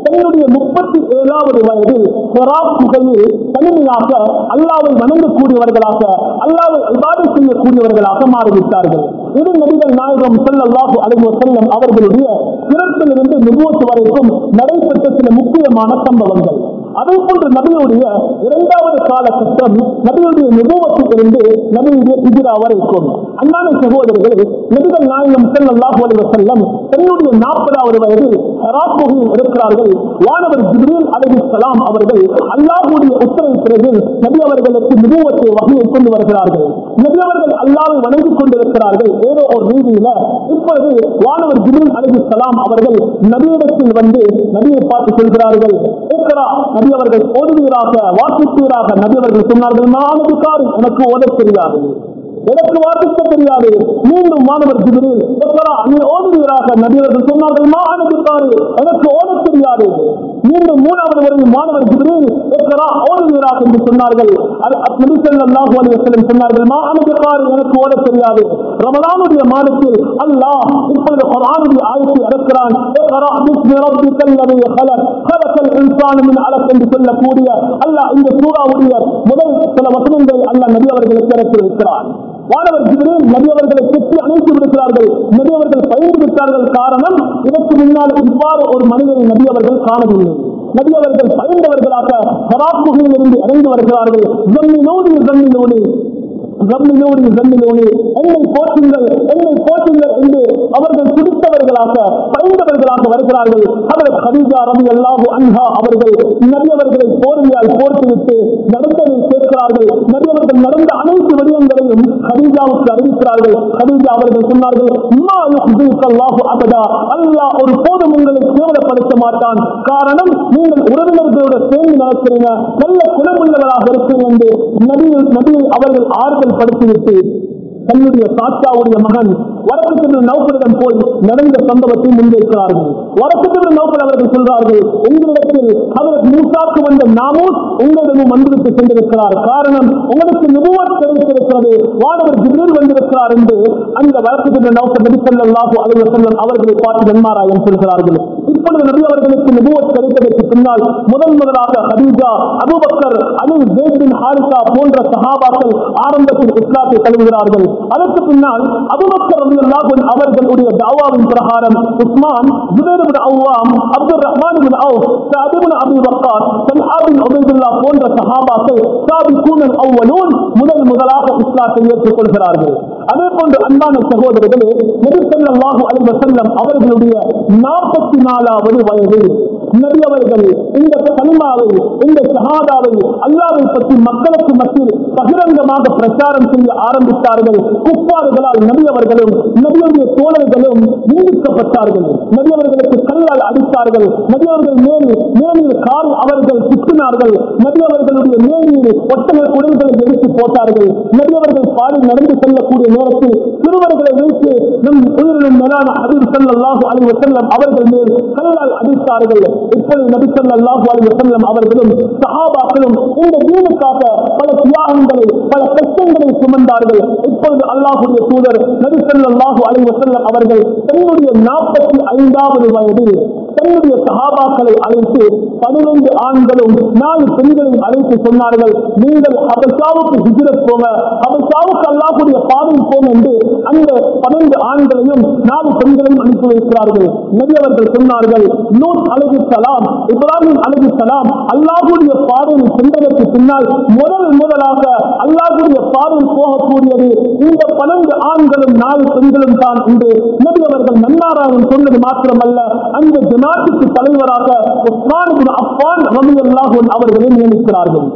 தன்னுடைய முப்பத்தி ஏழாவது வயதில் ஹெராப் குகையில் தனிமையாக அல்லாவை வணங்கக்கூடியவர்களாக அல்லாவை இபாதை செய்யக்கூடியவர்களாக மாறிவிட்டார்கள் இது நபிகள் நாயகம் ஸல்லல்லாஹு அலைஹி வஸல்லம் அவர்களுடைய பிறப்பிலிருந்து நிபுவத்து வரைக்கும் நடைபெற்ற சில முக்கியமான சம்பவங்கள் அதே போன்று நபியுடைய இரண்டாவது காலகட்டம் நபியுடைய நிபுவத்தில் இருந்து நபியுடைய இதிரா வரைக்கும் அண்ணான சகோதரர்களே நபிகள் நாயகம் ஸல்லல்லாஹு அலைஹி வஸல்லம் தன்னுடைய நாற்பதாவது வயதில் ஹெராத் குகையில் இருக்கிறார்கள் வானவர் ஜிப்ரீல் அலைஹிஸ்ஸலாம் அவர்கள் அல்லாஹ்வுடைய உத்தரவு பிறகு நபி அவர்களுக்கு நிபுவத்தை வகையை கொண்டு வருகிறார்கள் நபி அவர்கள் அல்லாவை வணங்கிக் கொண்டிருக்கிறார்கள் ஏதோ ஒரு ரீதியில இப்பொழுது வானவர் ஜிப்ரீல் அலைஹிஸ்ஸலாம் அவர்கள் நபியிடத்தில் வந்து நபியை பார்த்து சொல்கிறார்கள் "இக்ரா." நபி அவர்கள் ஓதுவீராக வாசிப்பீராக நபி அவர்கள் சொன்னார்கள் மாணவிக்காரி எனக்கு ஓதத் தெரியாது எனக்கு வாசிக்க தெரியாது மீண்டும் மாணவர் ஜிபிரில் "இக்ரா." நீ ஓதுவீராக நபி அவர்கள் சொன்னார்கள் மாணவிக்காரி எனக்கு ஓதத் தெரியாது மீண்டும் மூணாவது முறையில் மாணவர் ஜிபிரில் "இக்ரா." ஓதுவீராக என்று சொன்னார்கள் அது- அது நபி ஸல்லல்லாஹு அலைஹி வஸல்லம் சொன்னார்கள் மாணவிக்காரி எனக்கு ஓதத் தெரியாது ரமலானுடைய மாதத்தில் அல்லாஹ் இப்பொழுது குர்ஆனுடைய ஆயத்தை இறக்கிறான் "இக்ரா பிஸ்மி ரப்பிக்கல் லதீ خلق خلق الانسان من علق என்று சொல்லக்கூடிய அல்லாஹ் இந்த சூறாவுடைய முதல் சில வசனங்கள் அல்லாஹ் நபி அவர்களுக்கு இறக்கி வைக்கிறார் வானவர் ஜிப்ரீல் நபி அவர்களை சுற்றி அணைத்து விடுக்கிறார்கள் நபி அவர்கள் பயந்து விட்டார்கள் காரணம் இதற்கு முன்னால் இவ்வாறு ஒரு மனிதனை நபி அவர்கள் காணவில்லை நபி அவர்கள் பயந்தவர்களாக ஹராப் குகையிலிருந்து இறங்கி வருகிறார்கள் ஜம்மினோடு ஜம்மினோடு ஜம்மினோடு ஜம்மினோடு என்னை போற்றுங்கள் என்னை போற்றுங்கள் என்று அவர்கள் துடித்தவர்களாக பயந்தவர்களாக வருகிறார்கள் அவர் ஹதீஜா ரவி அல்லாஹு அன்ஹா அவர்கள் நபி அவர்களை போர்வையால் போர்த்துவிட்டு நடந்ததை சேர்க்கிறார்கள் நபி அவர்கள் நடந்த அனைத்து விடயங்களையும் ஹதீஜாவுக்கு அறிவிக்கிறார்கள் ஹதீஜா அவர்கள் சொன்னார்கள் "மா யுஹ்ஸிக அல்லாஹு அபதா அல்லாஹ் ஒரு போதும் உங்களை கேவலப்படுத்த மாட்டான் காரணம் நீங்கள் உறவினர்களோட சேர்ந்து நடக்கிறீங்க நல்ல குணமுள்ளவராக இருக்கிறீங்க என்று நபி நபி அவர்கள் ஆறுதல் படுத்திவிட்டு தன்னுடைய தாத்தாவுடைய மகன் வரக்கத்திற்கு நௌக்கரிடம் போய் நடந்த சம்பவத்தை முன்வைக்கிறார்கள் வரக்கத்திற்கு நௌக்கர் அவர்கள் சொல்றார்கள் உங்களிடத்தில் அவர் மூசாக்கு வந்த நாமும் உங்களிடமும் வந்துவிட்டு சென்றிருக்கிறார் காரணம் உங்களுக்கு நிபுவத் கிடைத்திருக்கிறது வானவர் ஜிப்ரீல் வந்திருக்கிறார் என்று அந்த வரக்கத்திற்கு நௌக்கர் நபி ஸல்லல்லாஹு அலைஹி வஸல்லம் அவர்களை பார்த்து நன்மாராயம் சொல்கிறார்கள் இப்பொழுது நபி அவர்களுக்கு நிபுவத் கிடைத்ததற்கு பின்னால் முதல் முதலாக Khadija Abu Bakr Ali Zaid bin Haritha போன்ற சஹாபாக்கள் ஆரம்பத்தில் இஸ்லாத்தை தழுவுகிறார்கள் அதற்கு பின்னால் அபுபக்கர் ரலியல்லாஹு அன்ஹு அவர்களுடைய தாவாவின் பிரகாரம் Uthman Zubair ibn Awwam Abdul Rahman ibn Awf Saad ibn Abi Waqqas Talha bin Ubaidullah போன்ற சஹாபாக்கள் சாபிகூனல் அவ்வலூன் முதல் முதலாக இஸ்லாத்தை ஏற்றுக்கொள்கிறார்கள் அதே போன்று அன்பான சகோதரர்களே நபி ஸல்லல்லாஹு அலைஹி வஸல்லம் அவர்களுடைய நாற்பத்தி நாலாவது வயதில் நபி அவர்கள் இந்த கலிமாவை இந்த ஷஹாதாவை அல்லாவை பற்றி மக்களுக்கு மத்தியில் பகிரங்கமாக பிரச்சாரம் செய்ய ஆரம்பித்தார்கள் குப்பாறுகளால் நபி அவர்களும் நபியுடைய தோழர்களும் நிந்திக்கப்பட்டார்கள் நபி அவர்களுக்கு கல்லால் அடித்தார்கள் நபி அவர்கள் மேல் மேலில் கால் அவர்கள் சுற்றினார்கள் நபி அவர்களுடைய மேலில் ஒட்டக குடல்களை எடுத்து போட்டார்கள் நபி அவர்கள் பாடி நடந்து செல்லக்கூடிய நேரத்தில் சிறுவர்களை வைத்து நம் உயிரினும் மேலான ஹபீப் ஸல்லல்லாஹு அலைஹி வஸல்லம் அவர்கள் மேல் கல்லால் அடித்தார்கள் இப்பொழுது நபி ஸல்லல்லாஹு அலைஹி வஸல்லம் அவர்களும் சஹாபாக்களும் இந்த தீனுக்காக பல தியாகங்களை பல கஷ்டங்களை சுமந்தார்கள் இப்பொழுது அல்லாஹ்வுடைய தூதர் நபி ஸல்லல்லாஹு அலைஹி வஸல்லம் அவர்கள் தன்னுடைய நாற்பத்தி ஐந்தாவது வயதில் தன்னுடைய சஹாபாக்களை அழைத்து பதினைந்து ஆண்களும் நாலு பெண்களையும் அழைத்து சொன்னார்கள் நீங்கள் அபசாவுக்கு ஹிஜ்ரத் போங்க அபசாவுக்கு அல்லாஹ்வுடைய பாதையில் போங்க என்று அந்த பதினைந்து ஆண்களையும் நாலு பெண்களையும் அனுப்பி வைக்கிறார்கள் நபி அவர்கள் சொன்னார்கள் நூத் அலஹி சலாம் இப்ராஹிம் அலஹி சலாம் அல்லாஹ்வுடைய பாதையில் சென்றதற்கு பின்னால் முதல் முதலாக அல்லாஹ்வுடைய பாதையில் போகக்கூடியது இந்த பன்னெண்டு ஆண்களும் நாலு பெண்களும் தான் என்று நபி அவர்கள் நன்னாராயணன் சொன்னது மாத்திரமல்ல அந்த ஜமாத்துக்கு தலைவராக உஸ்மான் இப்னு அஃபான் ரலியல்லாஹு அன்ஹு அவர்களை நியமிக்கிறார்கள்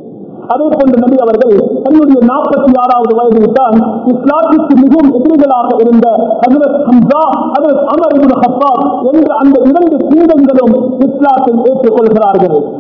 அதே போன்று நபி அவர்கள் தன்னுடைய நாற்பத்தி ஆறாவது வயதில் தான் இஸ்லாத்திற்கு மிகவும் எதிரிகளாக இருந்த Hazrat Hamza Hazrat Umar ibn Khattab என்ற அந்த இரண்டு சிங்கங்களும் இஸ்லாத்தை ஏற்றுக்கொள்கிறார்கள்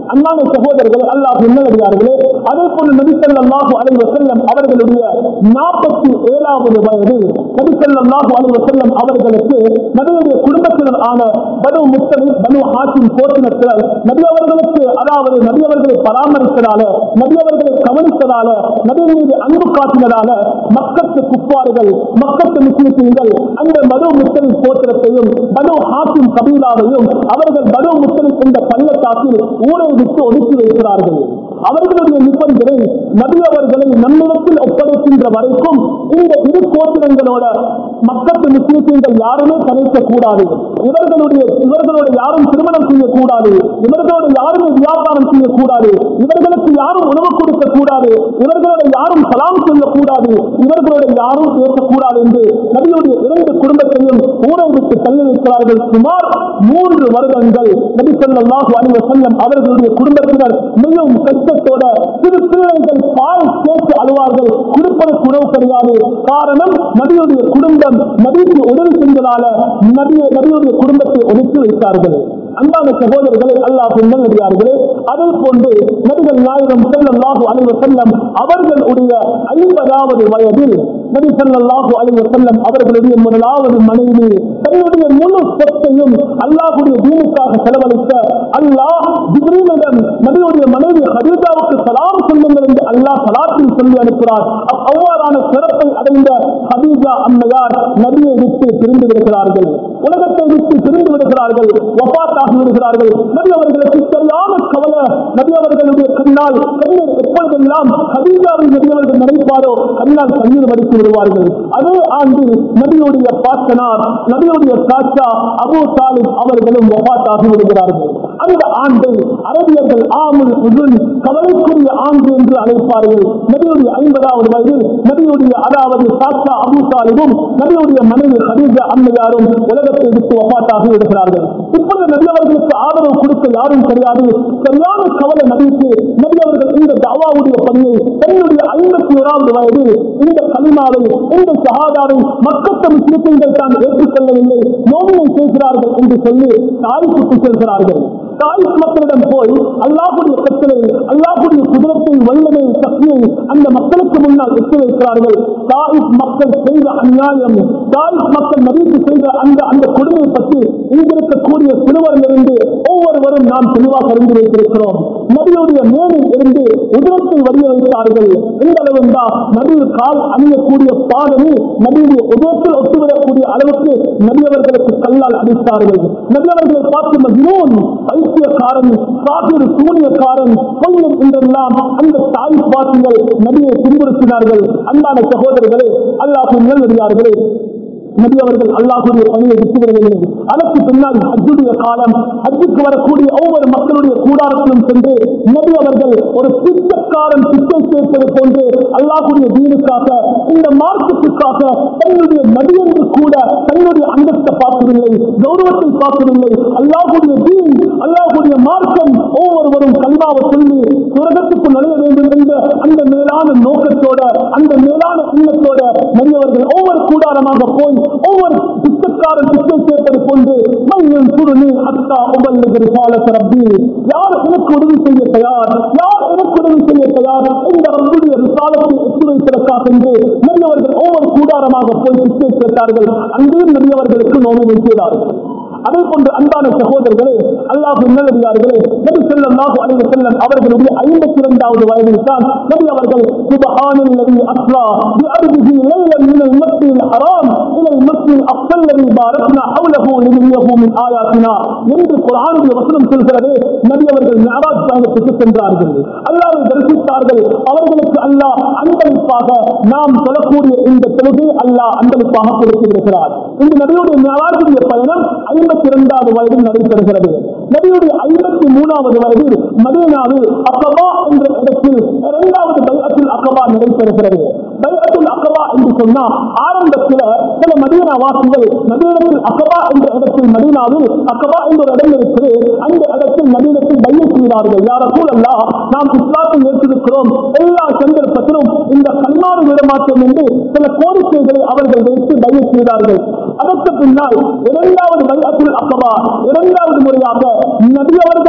அண்ணான சகோதரர்களே அல்லாஹ் நல்லடியார்களே அதே போன்று நபிசல்லாஹு அலைஹி வஸல்லம் அவர்களுடைய நாற்பத்தி ஏழாவது வயது நபிசல்லாஹு அலைஹி வஸல்லம் அவர்களுக்கு நபியுடைய குடும்பத்தினர் ஆன பனு முத்தலி பனு ஹாசிம் கோத்தினத்தினர் நபி அவர்களுக்கு அதாவது நபி அவர்களை பராமரித்ததால நபி அவர்களை கவனித்ததால நபி மீது அன்பு காட்டினதால மக்கத்து குப்பாறுகள் மக்கத்து முஸ்லிம்கள் அந்த மனு முத்தலி கோத்திரத்தையும் பனு ஹாசிம் கபீலாவையும் அவர்கள் பனு முத்தலி என்ற பள்ளத்தாக்கில் ஊரை விட்டு ஒதுக்கி வைக்கிறார்கள் அவர்களுடைய நிபந்தனை நபி அவர்களை நம்மிடத்தில் ஒப்படைக்கின்ற வரைக்கும் இந்த இரு கோத்திரங்களோட மக்கத்து முஸ்லிம்கள் யாருமே கலைக்க கூடாது இவர்களுடைய இவர்களோட யாரும் திருமணம் செய்யக்கூடாது இவர்களோட யாருமே வியாபாரம் செய்யக்கூடாது இவர்களுக்கு யாரும் உணவு கொடுக்க கூடாது இவர்களோட யாரும் சலாம் செய்யக்கூடாது இவர்களோட யாரும் பேசக்கூடாது என்று நபியுடைய இரண்டு குடும்பத்தையும் ஊரை விட்டு தள்ளி வைக்கிறார்கள் சுமார் மூன்று வருடங்கள் நபி ஸல்லல்லாஹு அலைஹி வஸல்லம் அவர்களுடைய குடும்பத்தினர் மிகவும் கஷ்டத்தோட சிறு பிள்ளைகள் பால் கேட்டு அழுவார்கள் கொடுப்பதற்கு உணவு கிடையாது காரணம் நபியுடைய குடும்பம் நபிக்கு உதவி செஞ்சதால நபியை நபியுடைய குடும்பத்தை ஒதுக்கி வைத்தார்கள் அன்பான சகோதரர்களே அல்லாஹ் நல்லடியார்களே அதே போன்று நபிகள் நாயகம் ஸல்லல்லாஹு அலைஹி வஸல்லம் அவர்களுடைய ஐம்பதாவது வயதில் நபி ஸல்லல்லாஹு அலைஹி வஸல்லம் அவர்களுடைய முதலாவது மனைவி தன்னுடைய முழு சொத்தையும் அல்லாஹ்வுடைய தீனுக்காக செலவழித்த அல்லாஹ் ஜிப்ரீலிடம் நபியுடைய மனைவி ஹதீஜாவுக்கு சலாம் சொல்லுங்கள் என்று அல்லாஹ் சலாத்தில் சொல்லி அனுப்புகிறார் அவ்- அவ்வாறான சிறப்பை அடைந்த ஹதீஜா அம்மையார் நபியை விட்டு பிரிந்து விடுகிறார்கள் உலகத்தை விட்டு பிரிந்து விடுகிறார்கள் வபாத்தாகி விடுகிறார்கள் நபி அவர்களுக்கு சரியான கவலை நபி அவர்களுடைய கண்ணால் கண்ணீர் எப்பொழுதெல்லாம் ஹதீஜாவை நபி அவர்கள் நினைப்பாரோ கண்ணால் கண்ணீர் வடித்து விடுவார்கள் அதே ஆண்டு நபியுடைய பாட்டனார் நபியுடைய சாச்சா அபு தாலிப் அவர்களும் வபாத்தாகி விடுகிறார்கள் அந்த ஆண்டை அரபியர்கள் ஆமுல் உதுல் கவலைக்குரிய ஆண்டு என்று அழைப்பார்கள் நபியுடைய ஐம்பதாவது வயதில் நபியுடைய அதாவது சாச்சா அபு தாலிபும் நபியுடைய மனைவி ஹதீஜா அம்மையாரும் உலகத்தை விட்டு வபாத்தாகி விடுகிறார்கள் இப்பொழுது நபி அவர்களுக்கு ஆதரவு கொடுக்க யாரும் கிடையாது சரியான கவலை நபிக்கு நபி அவர்கள் இந்த தாவாவுடைய பணியை தன்னுடைய ஐம்பத்தி ஓராவது வயதில் இந்த கலிமாவை இந்த ஷஹாதாவை மக்கத்த முஸ்லிம்கள் தான் ஏற்றுக்கொள்ளவில்லை நோவினை செய்கிறார்கள் என்று சொல்லி தாய்க்கு செல்கிறார்கள் தாய் மக்களிடம் போய் அல்லாஹுடைய கட்டளை அல்லாஹுடைய குதிரத்தை வல்லமை சக்தியை அந்த மக்களுக்கு முன்னால் எட்டு வைக்கிறார்கள் தாய் மக்கள் செய்த அநியாயம் தாய் மக்கள் நபிக்கு செய்த அந்த அந்த கொடுமையை பற்றி இங்கிருக்கக்கூடிய சிறுவரிலிருந்து ஒவ்வொருவரும் நாம் தெளிவாக அறிந்து வைத்திருக்கிறோம் நபியுடைய மேலில் இருந்து உதரத்தை வடிய வைத்தார்கள் இந்த அளவு என்றால் நபி கால் அணியக்கூடிய பாதமே நபியுடைய உதயத்தில் ஒத்துவிடக்கூடிய அளவுக்கு நபி அவர்களுக்கு கல்லால் அடித்தார்கள் நபி அவர்களை பார்த்து மஜ்னூன் பைத்தியக்காரன் காப்பீடு சூனியக்காரன் பொய்யன் என்றெல்லாம் அந்த தாய் பாட்டிகள் நபியை துன்புறுத்தினார்கள் அன்பான சகோதரர்களே அல்லாஹின் நல்லடியார்களே நபி அவர்கள் அல்லாஹுடைய பணியை விட்டுவிடவில்லை அதற்கு பின்னால் ஹஜ்ஜுடைய காலம் ஹஜ்ஜுக்கு வரக்கூடிய ஒவ்வொரு மக்களுடைய கூடாரத்திலும் சென்று நபி அவர்கள் ஒரு பிச்சைக்காரன் பிச்சை சேர்ப்பது போன்று அல்லாஹுடைய தீனுக்காக இந்த மார்க்கத்துக்காக தன்னுடைய நபி என்று கூட தன்னுடைய அந்தஸ்தை பார்க்கவில்லை கௌரவத்தை பார்க்கவில்லை அல்லாஹுடைய தீன் அல்லாஹுடைய மார்க்கம் ஒவ்வொருவரும் கல்வாவை சொல்லி சுரகத்துக்கு நுழைய வேண்டும் என்ற அந்த மேலான நோக்கத்தோட அந்த மேலான எண்ணத்தோட நபியவர்கள் ஒவ்வொரு கூடாரமாக போய் ஒவ்வொரு பிச்சைக்காரன் பிச்சை சேர்ப்பது போன்று மையம் சுருணி அத்தா உபல்லுகிற கால ரப்பி யார் எனக்கு உதவி செய்ய தயார் யார் எனக்கு உதவி செய்ய தயார் இந்த ரப்புடைய ரிசாலத்தை எட்டு வைப்பதற்காக என்று நபியவர்கள் ஒவ்வொரு கூடாரமாக போய் பிச்சை சேர்த்தார்கள் அங்கேயும் நபியவர்களுக்கு நோவு செய்தார்கள் அதே போன்று அன்பான சகோதரர்களே அல்லாஹ் நல்லடியார்களே நபி ஸல்லல்லாஹு அலைஹி வஸல்லம் அவர்களுடைய 52வது வயதில் தான் நபி அவர்கள் சுப்ஹானல் லதி அஸ்ரா பி அர்திஹி லைலன் மின் அல் மஸ்ஜித் அல் ஹராம் இல அல் மஸ்ஜித் அல் அக்ஸா الذي باركنا حوله لنريه من آياتنا என்று குர்ஆனுடைய வசனம் சொல்கிறது நபி அவர்கள் மிஅராஜ் பயணத்துக்கு சென்றார்கள் அல்லாஹ்வை தரிசித்தார்கள் அவர்களுக்கு அல்லாஹ் அன்பளிப்பாக நாம் சொல்லக்கூடிய இந்த தொழுகை அல்லாஹ் அன்பளிப்பாக கொடுத்து விடுகிறார் இந்த நபியுடைய மிஅராஜுடைய பயணம் ஐம்பத்தி இரண்டாவது வயதில் நடைபெறுகிறது நபியுடைய ஐம்பத்தி மூணாவது வயதில் மதீனாவில் அக்கபா என்ற இடத்தில் இரண்டாவது பைஅத்துல் அக்கபா நடைபெறுகிறது பைஅத்துல் அக்கபா என்று சொன்னா ஆரம்பத்தில் சில மதீனா வாசிகள் மதீனத்தில் அக்கபா என்ற இடத்தில் மதீனாவில் அக்கபா என்ற ஒரு இடம் இருக்குது அந்த இடத்தில் மதீனத்தில் பைய செய்தார்கள் யார சூழல்லா நாம் இஸ்லாத்தை ஏற்றிருக்கிறோம் எல்லா சந்தர்ப்பத்திலும் இந்த கல்மாறு விடமாட்டோம் என்று சில கோரிக்கைகளை அவர்கள் வைத்து பைய செய்தார்கள் அதற்கு பின்னால் இரண்டாவது பைஅத்துல் அக்கபா இரண்டாவது முறையாக நபி அவர்களுக்கு நோய்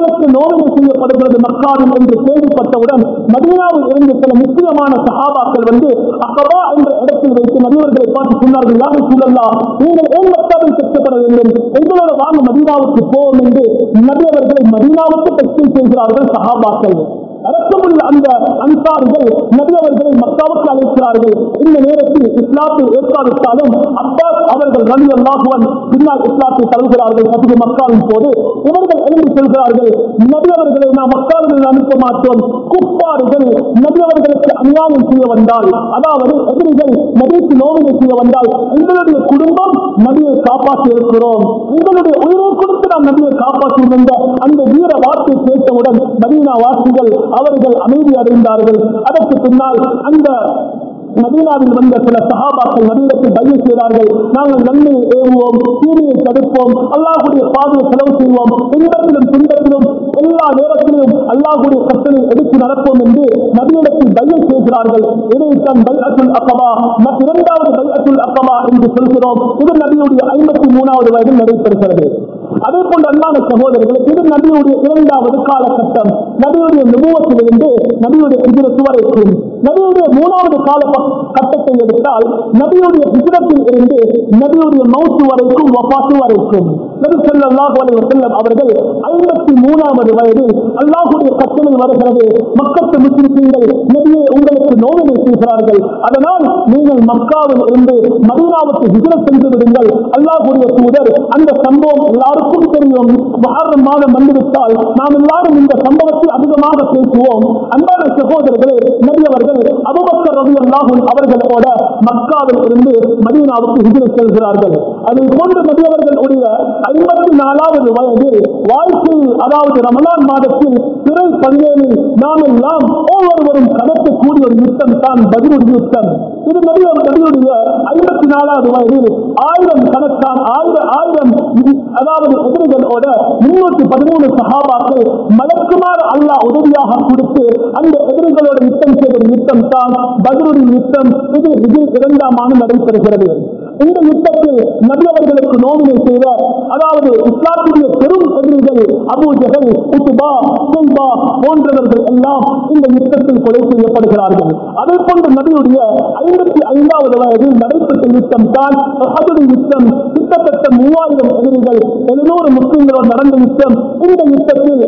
நோவினை செய்யப்படுகிறது மக்காவில் என்று கேள்விப்பட்டவுடன் மதீனாவில் இருந்து சில முக்கியமான சகாபாக்கள் வந்து அக்கபா என்ற இடத்தில் வைத்து நபியவர்களை பார்த்து சொன்னார்கள் யாரை சூழல்லா நீங்கள் ஏன் மக்காவில் கஷ்டப்பட வேண்டும் எங்களோட வாங்க மதீனாவுக்கு போவோம் என்று நபியவர்களை மதீனாவுக்கு டெக்ஸ்டில் செய்கிறார்கள் சகாபாக்கள் அரசமுள்ள அந்த அன்சாரிகள் நபியவர்களை மக்காவுக்கு அழைக்கிறார்கள் இந்த நேரத்தில் இஸ்லாத்தை ஏற்காவிட்டாலும் அப்பாஸ் அவர்கள் ரவி அல்லாஹுவன் பின்னால் இஸ்லாத்தை தருகிறார்கள் பத்து மக்காவின் போது இவர்கள் எழுதி சொல்கிறார்கள் நபியவர்களை நாம் மக்காவில் அனுப்ப மாட்டோம் குப்பாறுகள் நபியவர்களுக்கு அநியாயம் செய்ய வந்தால் அதாவது எதிரிகள் நபிக்கு நோவினை செய்ய வந்தால் எங்களுடைய குடும்பம் நபியை காப்பாற்றி இருக்கிறோம் எங்களுடைய உயிரை கொடுத்து நாம் நபியை காப்பாற்றி வந்த அந்த வீர வார்த்தை கேட்டவுடன் மதீனா வாசிகள் அவர்கள் அமைதி அடைந்தார்கள் அதற்கு பின்னால் அந்த மதீனாவில் வந்த சில சகாபாக்கள் நபீரத்தில் பைய செய்தார்கள் நாங்கள் நன்மையை ஏறுவோம் தீமையை தடுப்போம் அல்லாஹுடைய பாதையை செலவு செய்வோம் இன்பத்திலும் துன்பத்திலும் எல்லா நேரத்திலும் அல்லாஹுடைய கட்டளை எடுத்து நடப்போம் என்று நபீரத்தில் பைய செய்கிறார்கள் இதைத்தான் பைஅத்துல் அக்கபா மற்றும் இரண்டாவது பைஅத்துல் அக்கபா என்று சொல்கிறோம் இது நபியுடைய ஐம்பத்தி மூணாவது வயதில் நடைபெறுகிறது அதே போன்ற அல்லாத சகோதரர்களுக்கு இது நபியுடைய இரண்டாவது காலகட்டம் நபியுடைய நுபுவத்திலிருந்து நபியுடைய எதிரத்து வரைக்கும் நபியுடைய மூணாவது கால கட்டத்தை எடுத்தால் நபியுடைய விசிரத்தில் இருந்து நபியுடைய மௌத்து வரைக்கும் வபாத்து வரைக்கும் நபி ஸல்லல்லாஹு அலைஹி வஸல்லம் அவர்கள் ஐம்பத்தி மூணாவது வயதில் அல்லாஹுடைய கட்டளை வருகிறது மக்கத்து முஸ்லிம்கள் நபியை உங்களுக்கு நோவினை செய்கிறார்கள் அதனால் நீங்கள் மக்காவில் இருந்து மதீனாவுக்கு ஹிஜ்ரத் சென்று விடுங்கள் அல்லாஹுடைய தூதர் அந்த சம்பவம் எல்லாருக்கும் தெரியும் மஹர்ரம் மாதம் வந்துவிட்டால் நாம் எல்லாரும் இந்த சம்பவத்தை அதிகமாக பேசுவோம் அன்பான சகோதரர்களே நபி அவர்கள் அபுபக்கர் ரவி அல்லாஹும் அவர்களோட மக்காவில் இருந்து மதீனாவுக்கு ஹிஜ்ரத் செல்கிறார்கள் அதை போன்று நபி அவர்களுடைய ஐம்பத்தி நாலாவது வயதில் வாழ்க்கையில் அதாவது ரமலான் மாதத்தில் பிறை பதினேழில் நாம் எல்லாம் ஒவ்வொருவரும் கடக்கக்கூடிய ஒரு யுத்தம் தான் பதிலுடைய யுத்தம் இது நபி நபியுடைய ஐம்பத்தி நாலாவது வயதில் ஆயிரம் கணக்கான ஆயிரம் ஆயிரம் அதாவது எதிரிகளோட முன்னூத்தி பதிமூணு சகாபாக்கள் மலக்குமார் அல்லாஹ் உதவியாக கொடுத்து அந்த எதிரிகளோட யுத்தம் செய்த ஒரு யுத்தம் தான் பதிலுடைய யுத்தம் இது இது இரண்டாம் ஆண்டு நடைபெறுகிறது இந்த யுத்தத்தில் நபி அவர்களுக்கு நோவினை செய்த அதாவது இஸ்லாத்துடைய பெரும் எதிரிகள் அபு ஜஹல் உத்துபா சுல்பா போன்றவர்கள் எல்லாம் இந்த யுத்தத்தில் கொலை செய்யப்படுகிறார்கள் அதே போன்று நபியுடைய ஐம்பத்தி ஐந்தாவது வயதில் நடைபெற்ற யுத்தம் தான் அகதுடைய யுத்தம் கிட்டத்தட்ட மூவாயிரம் எதிரிகள் எழுநூறு முஸ்லிம்களோடு நடந்த யுத்தம் இந்த யுத்தத்தில்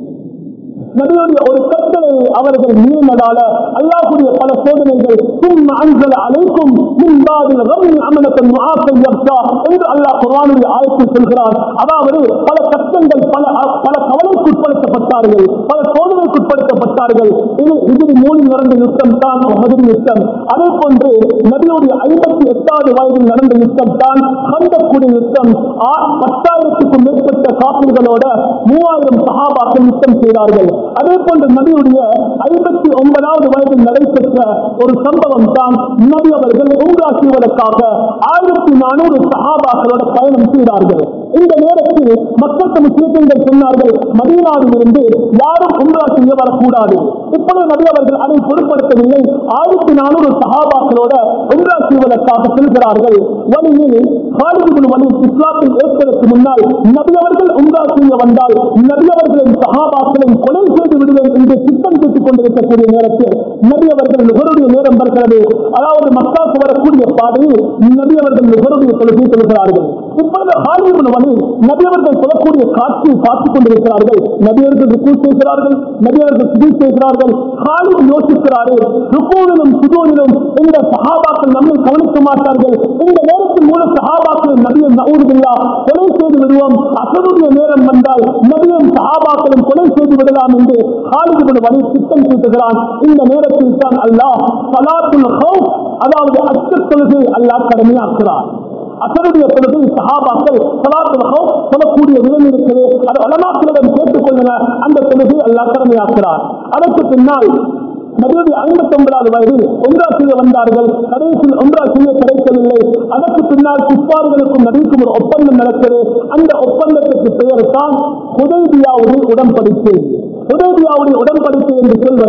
நபியுடைய ஒரு கட்டளை அவர்கள் மீறினதால அல்லாஹுடைய பல சோதனைகள் சும் அன்சல அழைக்கும் மின்பாதில் ரம்மி அமலத்தன் முஆசை யப்சா என்று அல்லாஹ் குர்ஆனுடைய ஆயத்தில் சொல்கிறார் அதாவது பல கஷ்டங்கள் பல பல கவலைக்குட்படுத்தப்பட்டார்கள் பல சோதனைக்குட்படுத்தப்பட்டார்கள் இது இது மூலில் நடந்த யுத்தம் தான் மதுரை யுத்தம் அதே போன்று நபியுடைய ஐம்பத்தி எட்டாவது வயதில் நடந்த யுத்தம் தான் கந்தக்குடி யுத்தம் ஆ- பத்தாயிரத்துக்கும் மேற்பட்ட காப்பீர்களோட மூவாயிரம் சகாபாக்கள் யுத்தம் செய்தார்கள் அதே போன்று நபியுடைய ஐம்பத்தி ஒன்பதாவது வயதில் நடைபெற்ற ஒரு சம்பவம் தான் நபி அவர்கள் உம்ரா செய்வதற்காக ஆயிரத்தி நானூறு சகாபாக்களோட பயணம் செய்தார்கள் இந்த நேரத்தில் மக்கள் முஸ்லிம்கள் சொன்னார்கள் மதீனாவில் இருந்து யாரும் உம்ரா செய்ய வரக்கூடாது இப்பொழுது நபி அவர்கள் அதை பொருட்படுத்தவில்லை ஆயிரத்தி நானூறு சகாபாக்களோட உம்ரா செய்வதற்காக செல்கிறார்கள் வழியில் ஹாலிதுல் வலி இஸ்லாத்தை ஏற்பதற்கு முன்னால் நபி அவர்கள் உம்ரா செய்ய வந்தால் நபி அவர்களின் சகாபாக்களை கொலை செய்து விடுவேன் என்று திட்டம் தீட்டிக் கொண்டிருக்கக்கூடிய நேரத்தில் நபி அவர்கள் நுகருடைய நேரம் வருகிறது அதாவது மக்காவுக்கு வரக்கூடிய பாதையில் நபி அவர்கள் நுகருடைய தொழுகை சொல்கிறார்கள் இப்பொழுது ஹாலிதுல் வலி நபி அவர்கள் சொல்லக்கூடிய காட்சியை பார்த்துக் கொண்டிருக்கிறார்கள் நபி அவர்கள் ருக்கு செய்கிறார்கள் நபி அவர்கள் சுஜி செய்கிறார்கள் ஹாலித் யோசிக்கிறாரே ருக்கூவிலும் சுஜூரிலும் இந்த சஹாபாக்கள் நம்மை கவனிக்க மாட்டார்கள் இந்த நேரத்தில் மூல சஹாபாக்களை நபியும் நவுதுல்லா கொலை செய்து விடுவோம் அசருடைய நேரம் வந்தால் நபியும் சஹாபாக்களும் கொலை செய்து விடலாம் என்று ஹாலிது வழி திட்டம் தீட்டுகிறான் இந்த நேரத்தில் தான் அல்லாஹ் சலாத்துல் ஹவுப் அதாவது அச்சத் தொழுகை அல்லாஹ் கடமையாக்குறார் அசருடைய தொழுகை சஹாபாக்கள் சலாத்துல் ஹவுப் சொல்லக்கூடிய விதம் இருக்குது அது வளமாக்களிடம் கேட்டுக் கொள்ளுங்க அந்த தொழுகை அல்லாஹ் கடமையாக்குறார் அதற்கு பின்னால் நபியுடைய ஐம்பத்தி ஒன்பதாவது வயதில் ஒன்றா செய்ய வந்தார்கள் கடைசியில் ஒன்றா செய்ய கிடைக்கவில்லை அதற்கு பின்னால் குப்பார்களுக்கும் நபிக்கும் ஒரு ஒப்பந்தம் நடக்கிறது அந்த ஒப்பந்தத்துக்கு பெயர் தான் உதவியாவுடைய உடன்படிக்கை உதவியாவுடைய உடன்படிக்கை என்று சொல்வது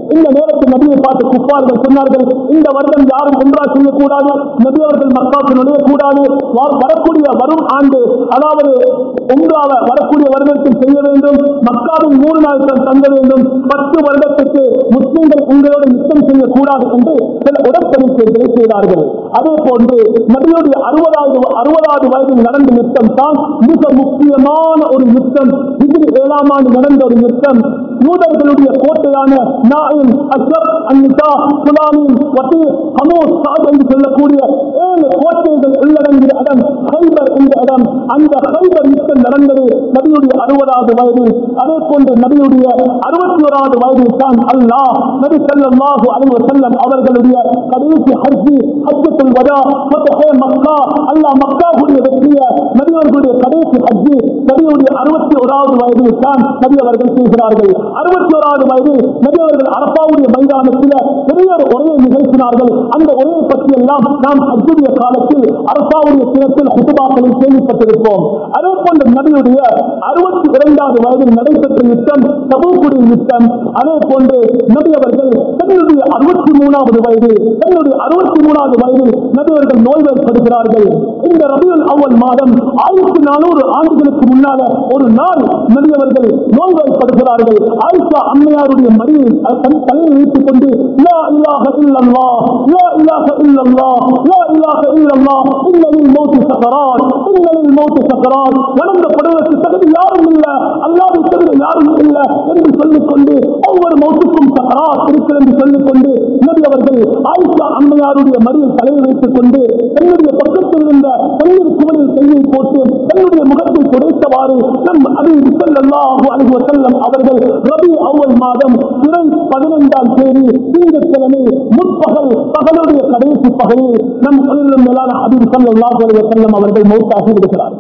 இந்த நேரத்தில் நபியை பார்த்து குப்பார்கள் சொன்னார்கள் இந்த வருடம் யாரும் ஒன்றா செய்யக்கூடாது நபி அவர்கள் மக்காவுக்கு நுழையக்கூடாது வா- வரக்கூடிய வரும் ஆண்டு அதாவது உங்களாக வரக்கூடிய வருடத்தில் செய்ய வேண்டும் மக்காவில் மூணு நாள் தான் தங்க வேண்டும் பத்து வருடத்துக்கு முஸ்லிம்கள் உங்களோட யுத்தம் செய்யக்கூடாது என்று சில உடன்படிக்கைகளை செய்தார்கள் அதே போன்று நபியுடைய அறுபதாவது அறுபதாவது வயதில் நடந்த யுத்தம் தான் மிக முக்கியமான ஒரு யுத்தம் இது ஏழாம் ஆண்டு நடந்த ஒரு யுத்தம் யூதர்களுடைய கோட்டையான நாயின் அஸ்ரப் அன்னிதா சுலாமின் வட்டி ஹமோஸ் சாத் என்று சொல்லக்கூடிய ஏழு கோட்டைகள் உள்ளடங்கிய இடம் ஹைபர் என்ற இடம் அந்த ஹைபர் யுத்தம் நடந்தது நபியுடைய அறுபதாவது வயதில் அதே போன்று நபியுடைய அறுபத்தி ஓராவது வயதில் தான் அல்லாஹ் நபி ஸல்லல்லாஹு அலைஹி வஸல்லம் அவர்களுடைய கடைசி ஹஜ்ஜி ஹஜ்ஜத்துல் வதா ஃபத்ஹே மக்கா அல்லாஹ் மக்காவுடைய வெற்றிய நபி அவர்களுடைய கடைசி ஹஜ்ஜி நபியுடைய அறுபத்தி ஓராவது வயதில் தான் நபி அவர்கள் செய்கிறார்கள் அறுபத்தி ஓராவது வயதில் நபி அவர்கள் அரபாவுடைய மைதானத்தில் பெரிய ஒரு உரையை நிகழ்த்தினார்கள் அந்த உரையை பற்றி எல்லாம் நாம் ஹஜ்ஜுடைய காலத்தில் அரபாவுடைய சிறப்பில் குத்துபாக்களில் கேள்விப்பட்டிருப்போம் அதே போன்ற நபியுடைய அறுபத்தி இரண்டாவது வயதில் நடைபெற்ற யுத்தம் தபூக்குடைய யுத்தம் அதே போன்று நபி அவர்கள் தன்னுடைய அறுபத்தி மூணாவது வயது தன்னுடைய அறுபத்தி மூணாவது வயதில் நபி அவர்கள் நோய்வாய்ப்படுகிறார்கள் இந்த ரபியுல் அவ்வல் மாதம் ஆயிரத்தி நானூறு ஆண்டுகளுக்கு முன்னால ஒரு நாள் நபி அவர்கள் நோய்வாய்ப்படுகிறார்கள் ஆயிஷா அம்மையாருடைய மடியில் தன் தலையை வைத்துக் கொண்டு லா இலாஹ இல்லல்லாஹ் லா இலாஹ இல்லல்லாஹ் லா இலாஹ இல்லல்லாஹ் இன்னலில் மௌத்து சக்கராத் இன்னலில் மௌத்து சக்கராத் வணங்கப்படுவதற்கு தகுதி யாரும் இல்ல அல்லாஹ்வை தவிர யாரும் இல்ல என்று சொல்லிக் கொண்டு ஒவ்வொரு மௌத்துக்கும் சக்கராத் இருக்கிறது என்று சொல்லிக் கொண்டு நபி அவர்கள் ஆயிஷா அம்மையாருடைய மடியில் தலையை வைத்துக் கொண்டு தன்னுடைய பக்கத்தில் இருந்த தண்ணீர் குவலில் கையை போட்டு தன்னுடைய முகத்தை துடைத்தவாறு நம் அபீது ஸல்லல்லாஹு அலைஹி வஸல்லம் அவர்கள் ரபி அவ்வல் மாதம் துறை பதினைந்தாம் தேதி திங்கட்கிழமை முற்பகல் பகலுடைய கடைசி பகலில் நம் உயிரிலும் மேலான அபீது ஸல்லல்லாஹு அலைஹி வஸல்லம் அவர்கள் மௌத்தாகி விடுகிறார்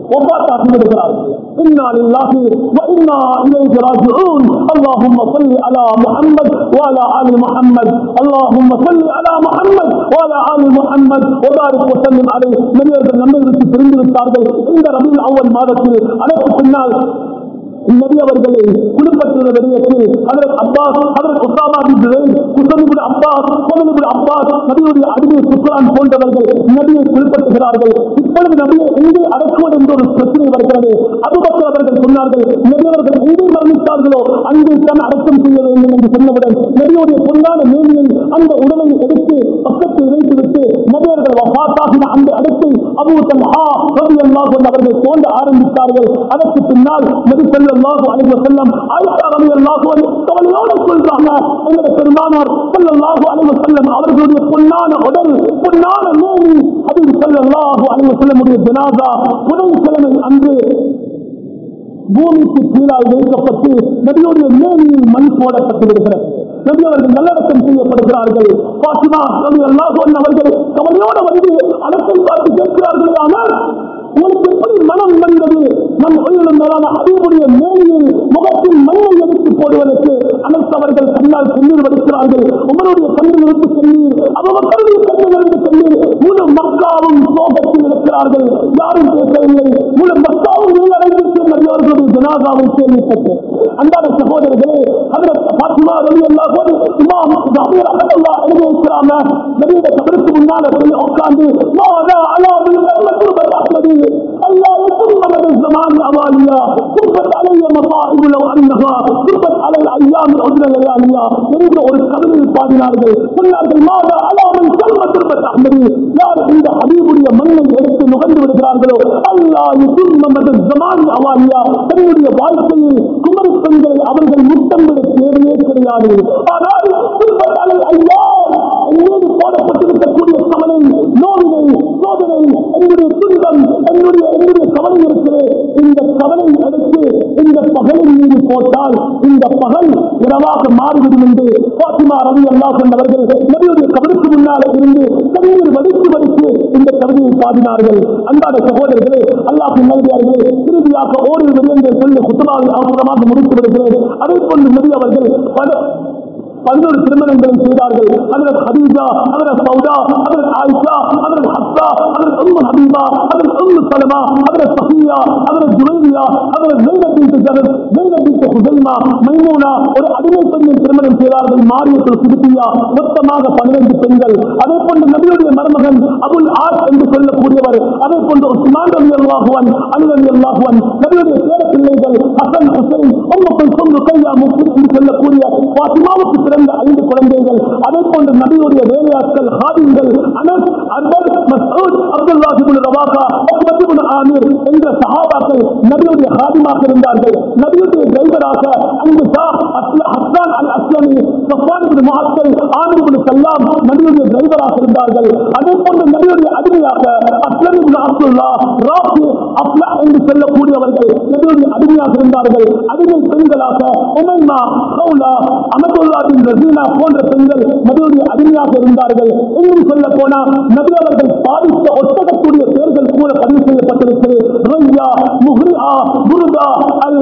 وفاته بالغرام إنا لله وإنا إليه راجعون اللهم صل على محمد وعلى آل محمد اللهم صل على محمد وعلى آل محمد وبارك وسلم عليه من يرد நம்மை விட்டு பிரிந்து விட்டார்கள் இந்த ரபில் அவ்வல் மாதத்தில் அதற்கு பின்னால் நபி அவர்களை குளிப்பட்டுள்ள விடயத்தில் அதற்கு அப்பாஸ் அதற்கு Usama bin Zaid Qusam ibn Abbas Qusam ibn Abbas நபியுடைய அடிமை சுக்ரான் போன்றவர்கள் நபியை குளிப்பட்டுகிறார்கள் இப்பொழுது நபியை எங்கே அடக்குவது என்ற ஒரு பிரச்சனை வருகிறது அபுபக்கர் அவர்கள் சொன்னார்கள் நபி அவர்கள் எங்கே மரணித்தார்களோ அங்கே தான் அடக்கம் செய்ய வேண்டும் என்று சொன்னவுடன் நபியுடைய பொன்னான மேனியில் அந்த உடலை எடுத்து பக்கத்தில் வைத்துவிட்டு நபி அவர்கள் வஃபாத்தாகின அந்த இடத்தை அபூ தல்ஹா ரலியல்லாஹு அன்ஹு அவர்கள் தோண்ட ஆரம்பித்தார்கள் அதற்கு பின்னால் நபி ஸல்லல்லாஹு அலைஹி வஸல்லம் ஆயிஷா ரலியல்லாஹு அன்ஹா கவலையோடு சொல்றாங்க எங்களுடைய பெருமானார் ஸல்லல்லாஹு அலைஹி வஸல்லம் அவர்களுடைய பொன்னான உடல் பொன்னான மேனி ஹபீப் ஸல்லல்லாஹு அலைஹி வஸல்லமுடைய ஜனாஸா புதன்கிழமை அன்று பூமிக்கு கீழால் வைக்கப்பட்டு நபியுடைய மேனியில் மண் போடப்பட்டு விடுகிறது நபி அவர்கள் நல்லடக்கம் செய்யப்படுகிறார்கள் பாத்திமா நபி அல்லாஹ் அவர்கள் கவலையோடு வந்து அடக்கம் பார்த்து கேட்கிறார்கள் ஆனால் உங்களுக்கு எப்படி மனம் வந்தது நம் உயிரிலும் மேலான அறிவுடைய மேனியில் முகத்தில் மண்ணை எடுத்து போடுவதற்கு அனைத்தவர்கள் கண்ணால் கண்ணீர் வடிக்கிறார்கள் உங்களுடைய கண்ணில் இருந்து கண்ணீர் அவர்களுடைய கண்ணில் இருந்து கண்ணீர் முழு மக்காவும் சோகத்தில் இருக்கிறார்கள் யாரும் பேசவில்லை முழு மக்காவும் உள்ளடங்கிட்டு நபியவர்களுடைய ஜனாதாவை கேள்விப்பட்டு அன்றாட சகோதரர்களே அதில் பாத்திமா ரவி அல்லா போது இமாம் ஜாபீர் அகதல்லா எழுதி வைக்கிறாங்க நபியுடைய கபருக்கு முன்னால போய் உட்கார்ந்து மாதா அலாவில் கர்மத்துபர் அஹ்மதி அல்லா يكون مدد الزمان أماليا صبت علي مصائب لو أنها صبت على الأيام العدل لياليا என்று ஒரு கவிதையில் பாடினார்கள் சொன்னார்கள் மாதா அலாமல் கல்ம திருபத் அஹ்மதி யார் இந்த ஹபீபுடைய மண்ணை எடுத்து நுகர்ந்து விடுகிறார்களோ அல்லா யுசும் நமது ஜமான் அவாலியா தன்னுடைய வாழ்க்கையில் குமரி பெண்களை அவர்கள் முத்தமிட தேவையே கிடையாது ஆனால் திருப்பத் அலை ஐயா எங்கேது போடப்பட்டிருக்கக்கூடிய கவலை நோவினை சோதனை என்னுடைய துன்பம் என்னுடைய என்னுடைய கவலை இருக்கிறது இந்த கவலை எடுத்து இந்த பகலின் மீது போட்டால் இந்த பகல் இரவாக மாறிவிடும் என்று பாத்திமா ரவி அல்லா சொன்னவர்கள் நபியுடைய கபருக்கு முன்னால இருந்து கண்ணீர் வடித்து வடித்து இந்த கவிதையை பாடினார்கள் அன்றாட சகோதரர்களே அல்லாஹ் நல்லதார்களே இறுதியாக ஓரிரு விடயங்கள் சொல்லி குத்தமாக அவசரமாக முடித்து விடுகிறது அதே போன்று நபி அவர்கள் பல பதினோரு திருமணங்களை செய்தார்கள் அதற்கு ஹதீஜா அதற்கு சௌதா அதற்கு ஆயிஷா அதற்கு ஹப்சா அதற்கு உம்மு ஹபீபா அதற்கு உம்மு சலமா அதற்கு சஃபியா அதற்கு ஜுவைரியா அதற்கு ஜெய்னப் பின்த் ஜஹர் ஜெய்னப் பின்த் ஹுசைமா மைமூனா ஒரு அடிமை பெண்ணின் திருமணம் செய்தார்கள் மாரியத்தில் சிறுத்தியா மொத்தமாக பன்னிரண்டு பெண்கள் அதே போன்று நபியுடைய மருமகன் அபுல் ஆஸ் என்று சொல்லக்கூடியவர் அதே போன்று உஸ்மான் ரவி அல்லாஹுவன் அலி ரவி அல்லாஹுவன் நபியுடைய பேர பிள்ளைகள் ஹசன் ஹுசைன் உம்மு குல்சும் ருக்கையா முஸ்லிம் என்று சொல்லக்கூடிய பாத்திமாவுக்கு பிறந்த ஐந்து குழந்தைகள் அதே போன்று நபியுடைய வேலையாட்கள் ஹாதிங்கள் அனஸ் அர்பல் Masud Abdullahi ibn Rawaha Uqba ibn Amir என்ற சஹாபாக்கள் நபியுடைய ஹாதிமாக இருந்தார்கள் நபியுடைய டிரைவராக அங்கு ஷா அஸ்ல- ஹஸ்ஸான் அல் அஸ்லமி சஃப்வான் இப்னு முஅத்தல் ஆமிர் இப்னு சல்லாம் நபியுடைய டிரைவராக இருந்தார்கள் அதே போன்று நபியுடைய அடிமையாக அஸ்லம் இப்னு அப்துல்லா ராஃபி அப்லா என்று சொல்லக்கூடியவர்கள் நபியுடைய அடிமையாக இருந்தார்கள் அடிமை பெண்களாக உமைமா ஹவுலா அமதுல்லா பின் ரசீனா போன்ற பெண்கள் நபியுடைய அடிமையாக இருந்தார்கள் இன்னும் சொல்ல போனா நபி அவர்கள் பாதித்த ஒட்டகக்கூடிய பெயர்கள் கூட பதிவு செய்யப்பட்டிருக்கிறது ரையா முஹ்ரியா புருதா அல்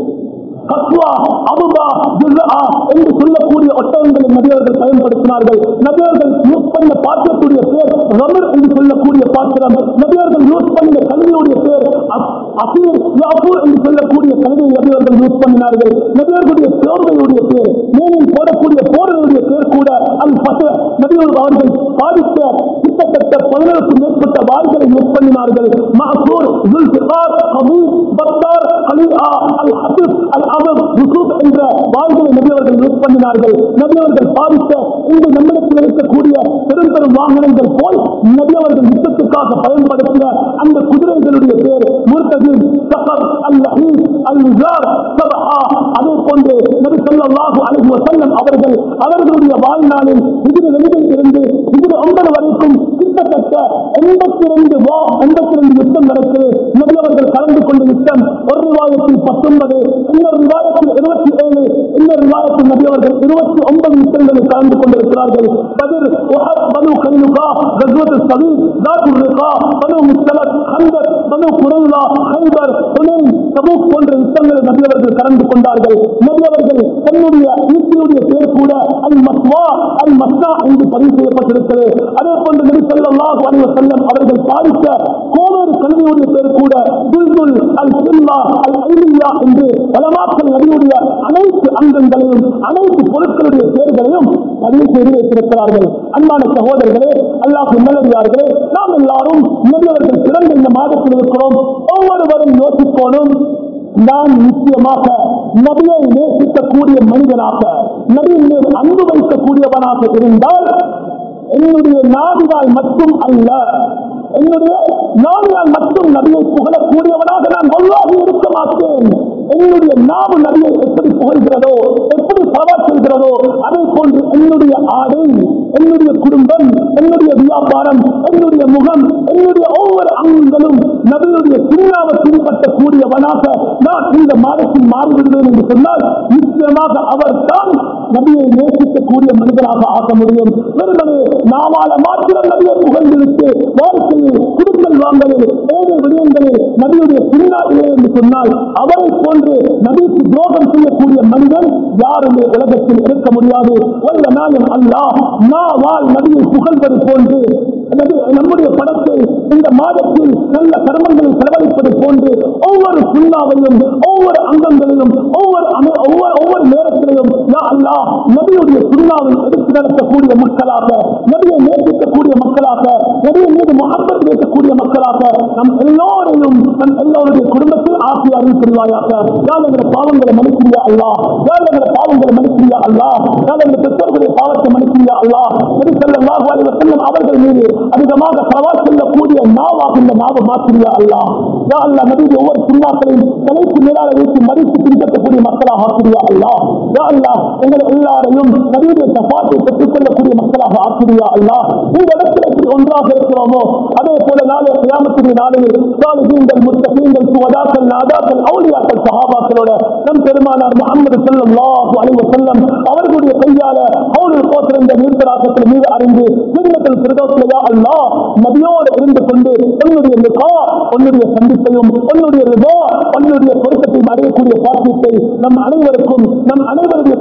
கஸ்வா அபுபா ஜுஸ்ஆ என்று சொல்லக்கூடிய ஒட்டகங்களை நபியவர்கள் பயன்படுத்தினார்கள் நபியவர்கள் யூஸ் பண்ண பாத்திரத்துடைய பேர் ரமர் என்று சொல்லக்கூடிய பாத்திரம் நபியவர்கள் யூஸ் பண்ண கல்வியுடைய பேர் அஸ்- அசீர் யாபூர் என்று சொல்லக்கூடிய கல்வியை நபியவர்கள் யூஸ் பண்ணினார்கள் நபியவர்களுடைய போர்வையுடைய பேர் மேலும் போடக்கூடிய போர்களுடைய பேர் கூட அல் பச நபியவர்கள் அவர்கள் பாதித்த கிட்டத்தட்ட பதினேழுக்கும் மேற்பட்ட வாய்களை யூஸ் பண்ணினார்கள் மஹசூர் ஜுல்ஃபிகார் கபீர் பத்தார் அலிஆ அல் ஹபிப் அல் அபப் ருசூப் என்ற வாய்களை நபியவர்கள் யூஸ் பண்ணினார்கள் நபியவர்கள் பாதித்த இந்த நம்மிடத்தில் இருக்கக்கூடிய பெரும் பெரும் வாகனங்கள் போல் நபியவர்கள் யுத்தத்துக்காக பயன்படுத்தின அந்த குதிரைகளுடைய பேர் முர்தகின் சஃபர் அல் லஹீப் அல் நிசார் சபஹா அதே போன்று நபி ஸல்லல்லாஹு அலைஹி வஸல்லம் அவர்கள் அவர்களுடைய வாழ்நாளில் இதில் ரெண்டில் இருந்து இதில் ஒன்பது வரைக்கும் கிட்டத்தட்ட எண்பத்தி ரெண்டு வா எண்பத்தி ரெண்டு யுத்தம் நடக்குது நபி அவர்கள் கலந்து கொண்ட யுத்தம் ஒரு ரிவாயத்தில் பத்தொன்பது இன்னொரு ரிவாயத்தில் இருபத்தி ஏழு இன்னொரு ரிவாயத்தில் நபி அவர்கள் இருபத்தி ஒன்பது யுத்தங்களில் கலந்து கொண்டிருக்கிறார்கள் பதிர் உஹத் பனு கைனுகா கஸ்வத் சபீல் தாத்துர் ரிகா பனு முஸ்தலத் ஹந்தர் Banu Qurayza Khaybar Hunayn Tabuk போன்ற யுத்தங்களில் நபி அவர்கள் கலந்து கொண்டார்கள் நபி அவர்கள் தன்னுடைய ஈட்டியுடைய பேர் கூட அல் மஸ்வா அல் மஸ்னா என்று பதிவு செய்யப்பட்டிருக்கிறது அதே போன்று நபி ஸல்லல்லாஹு அலைஹி வஸல்லம் அவர்கள் பாதித்த கோவேறு கல்வியுடைய பேர் கூட துல்துல் அல் ஹில்லா அல் ஐலியா என்று பலமாக்கள் நபியுடைய அனைத்து அங்கங்களையும் அனைத்து பொருட்களுடைய பேர்களையும் பதிவு செய்து வைத்திருக்கிறார்கள் அன்பான சகோதரர்களே அல்லாஹ் நல்லடியார்களே நாம் எல்லாரும் நபியவர்கள் பிறந்த இந்த மாதத்தில் இருக்கிறோம் ஒவ்வொருவரும் யோசிக்கோனும் நான் நிச்சயமாக நபியை நேசிக்கக்கூடிய மனிதனாக நபியின் மேல் அன்பு வைக்கக்கூடியவனாக இருந்தால் என்னுடைய நாவினால் மட்டும் அல்ல என்னுடைய நாவினால் மட்டும் நபியை புகழக்கூடியவனாக நான் ஒன்றாக இருக்க மாட்டேன் என்னுடைய நாவு நபியை எப்படி புகழ்கிறதோ எப்படி பரவ செய்கிறதோ அதே போன்று என்னுடைய ஆடை என்னுடைய குடும்பம் என்னுடைய வியாபாரம் என்னுடைய முகம் என்னுடைய ஒவ்வொரு அங்கங்களும் நபியுடைய சுண்ணாவை பின்பற்றக்கூடியவனாக நான் இந்த மாதத்தில் மாறிவிடுவேன் என்று சொன்னால் நிச்சயமாக அவர் தான் நபியை நேசிக்கக்கூடிய மனிதனாக ஆக்க முடியும் வெறுமனே நாவால மாத்திரம் நபியை புகழ்ந்துவிட்டு வாழ்க்கையில் குடும்பல் வாங்கலில் ஏழை விடயங்களில் நபியுடைய சுண்ணா இல்லை என்று சொன்னால் அவரை போன்று நபிக்கு துரோகம் செய்யக்கூடிய மனிதன் யாருமே உலகத்தில் இருக்க முடியாது வல்ல நாளும் அல்லாஹ் நாவால் நபியை புகழ்வது போன்று நபி- நம்முடைய படத்தை இந்த மாதத்தில் நல்ல கர்மங்களை செலவழிப்பது போன்று ஒவ்வொரு சுண்ணாவையும் ஒவ்வொரு அங்கங்களிலும் ஒவ்வொரு அமை- ஒவ்வொரு ஒவ்வொரு நேரத்திலையும் யா அல்லாஹ் நபியுடைய சுண்ணாவை எடுத்து நடத்தக்கூடிய மக்களாக நபியை நேசிக்கக்கூடிய மக்களாக நபியை மீது முகப்பத் வைக்கக்கூடிய மக்களாக நம் எல்லோரையும் நம் எல்லோருடைய குடும்பத்தில் ஆக்கி அருள் புரிவாயாக யார் எங்களை பாவங்களை மன்னிக்கிறியா அல்லாஹ் யார் எங்களை பாவங்களை மன்னிக்கிறியா அல்லாஹ் யார் எங்களை பெற்றோர்களுடைய பாவத்தை மன்னிக்கிறியா அல்லாஹ் நபி ஸல்லல்லாஹு அலைஹி வஸல்லம் அவர்கள் மீது அதிகமாக சவால் செல்லக்கூடிய நாவாக இந்த நாவை மாற்றியா அல்லாஹ் யா அல்லாஹ் நபியுடைய ஒவ்வொரு சுண்ணாக்களையும் தலைக்கு மேலாக வைத்து மதித்து பின்பற்றக்கூடிய மக்களாக ஆக்கிறியா அல்லாஹ் யா அல்லாஹ் எங்களை எல்லாரையும் நபியுடைய சபாத்தை பெற்றுக் கொள்ளக்கூடிய மக்களாக ஆக்கிறியா அல்லாஹ் இந்த இடத்துல எப்படி ஒன்றாக இருக்கிறோமோ அதே போல நாளை கியாமத்துடைய நாளில் சாலிஹீன்கள் முத்தகீன்கள் சுவதாக்கள் நாதாக்கள் அவுலியாக்கள் சஹாபாக்களோட நம் பெருமானார் முகமது ஸல்லல்லாஹு அலைஹி வஸல்லம் அவர்களுடைய கையால ஹவுலுல் கௌசர் என்ற நீர்த்தராக்கத்தில் மீது அறிந்து ஜன்னத்துல் ஃபிர்தௌஸ்ல யா அல்லாஹ் நபியோடு இருந்து கொண்டு உன்னுடைய லிகா உன்னுடைய சந்திப்பையும் உன்னுடைய ரிதா உன்னுடைய பொருத்தத்தையும் அடையக்கூடிய பாக்கியத்தை நம் அனைவருக்கும் நம் அனைவருடைய குடும்பத்துக்கும்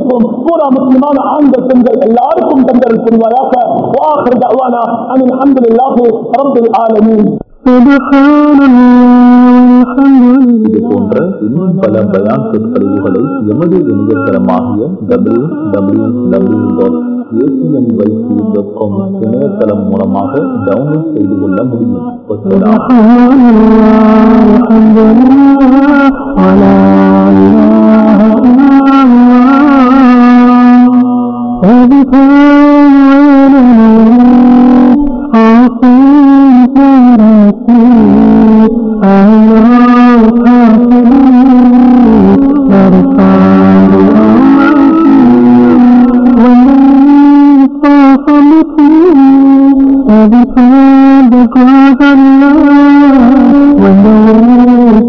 குடும்பத்துக்கும் பூரா முஸ்லிமான ஆண்கள் பெண்கள் எல்லாருக்கும் தந்தல் புரிவாயாக واخر دعوانا ان الحمد لله رب العالمين سبحان الله والحمد இது போன்ற இன்னும் பல பயான் சொற்கழிவுகளை எமது இணையதளமாகிய W W W dot A C M Y C dot com இணையதளம் மூலமாக டவுன்லோட் செய்து கொள்ள முடியும் வசலாம். سبحان الله والحمد لله ولا إله إلا الله سبحان الله عظيم كرسي الله حافظ بركان ومن صاحبتي وبكاد قاد الله ونور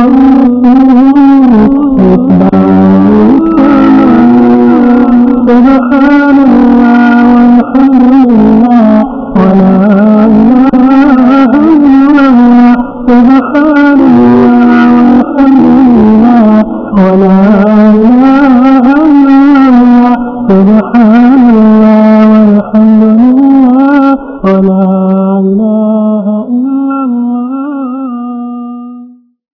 سبحان الله والحمد لله ولا إله إلا الله سبحان الله والحمد لله ولا إله إلا الله سبحان الله والحمد لله ولا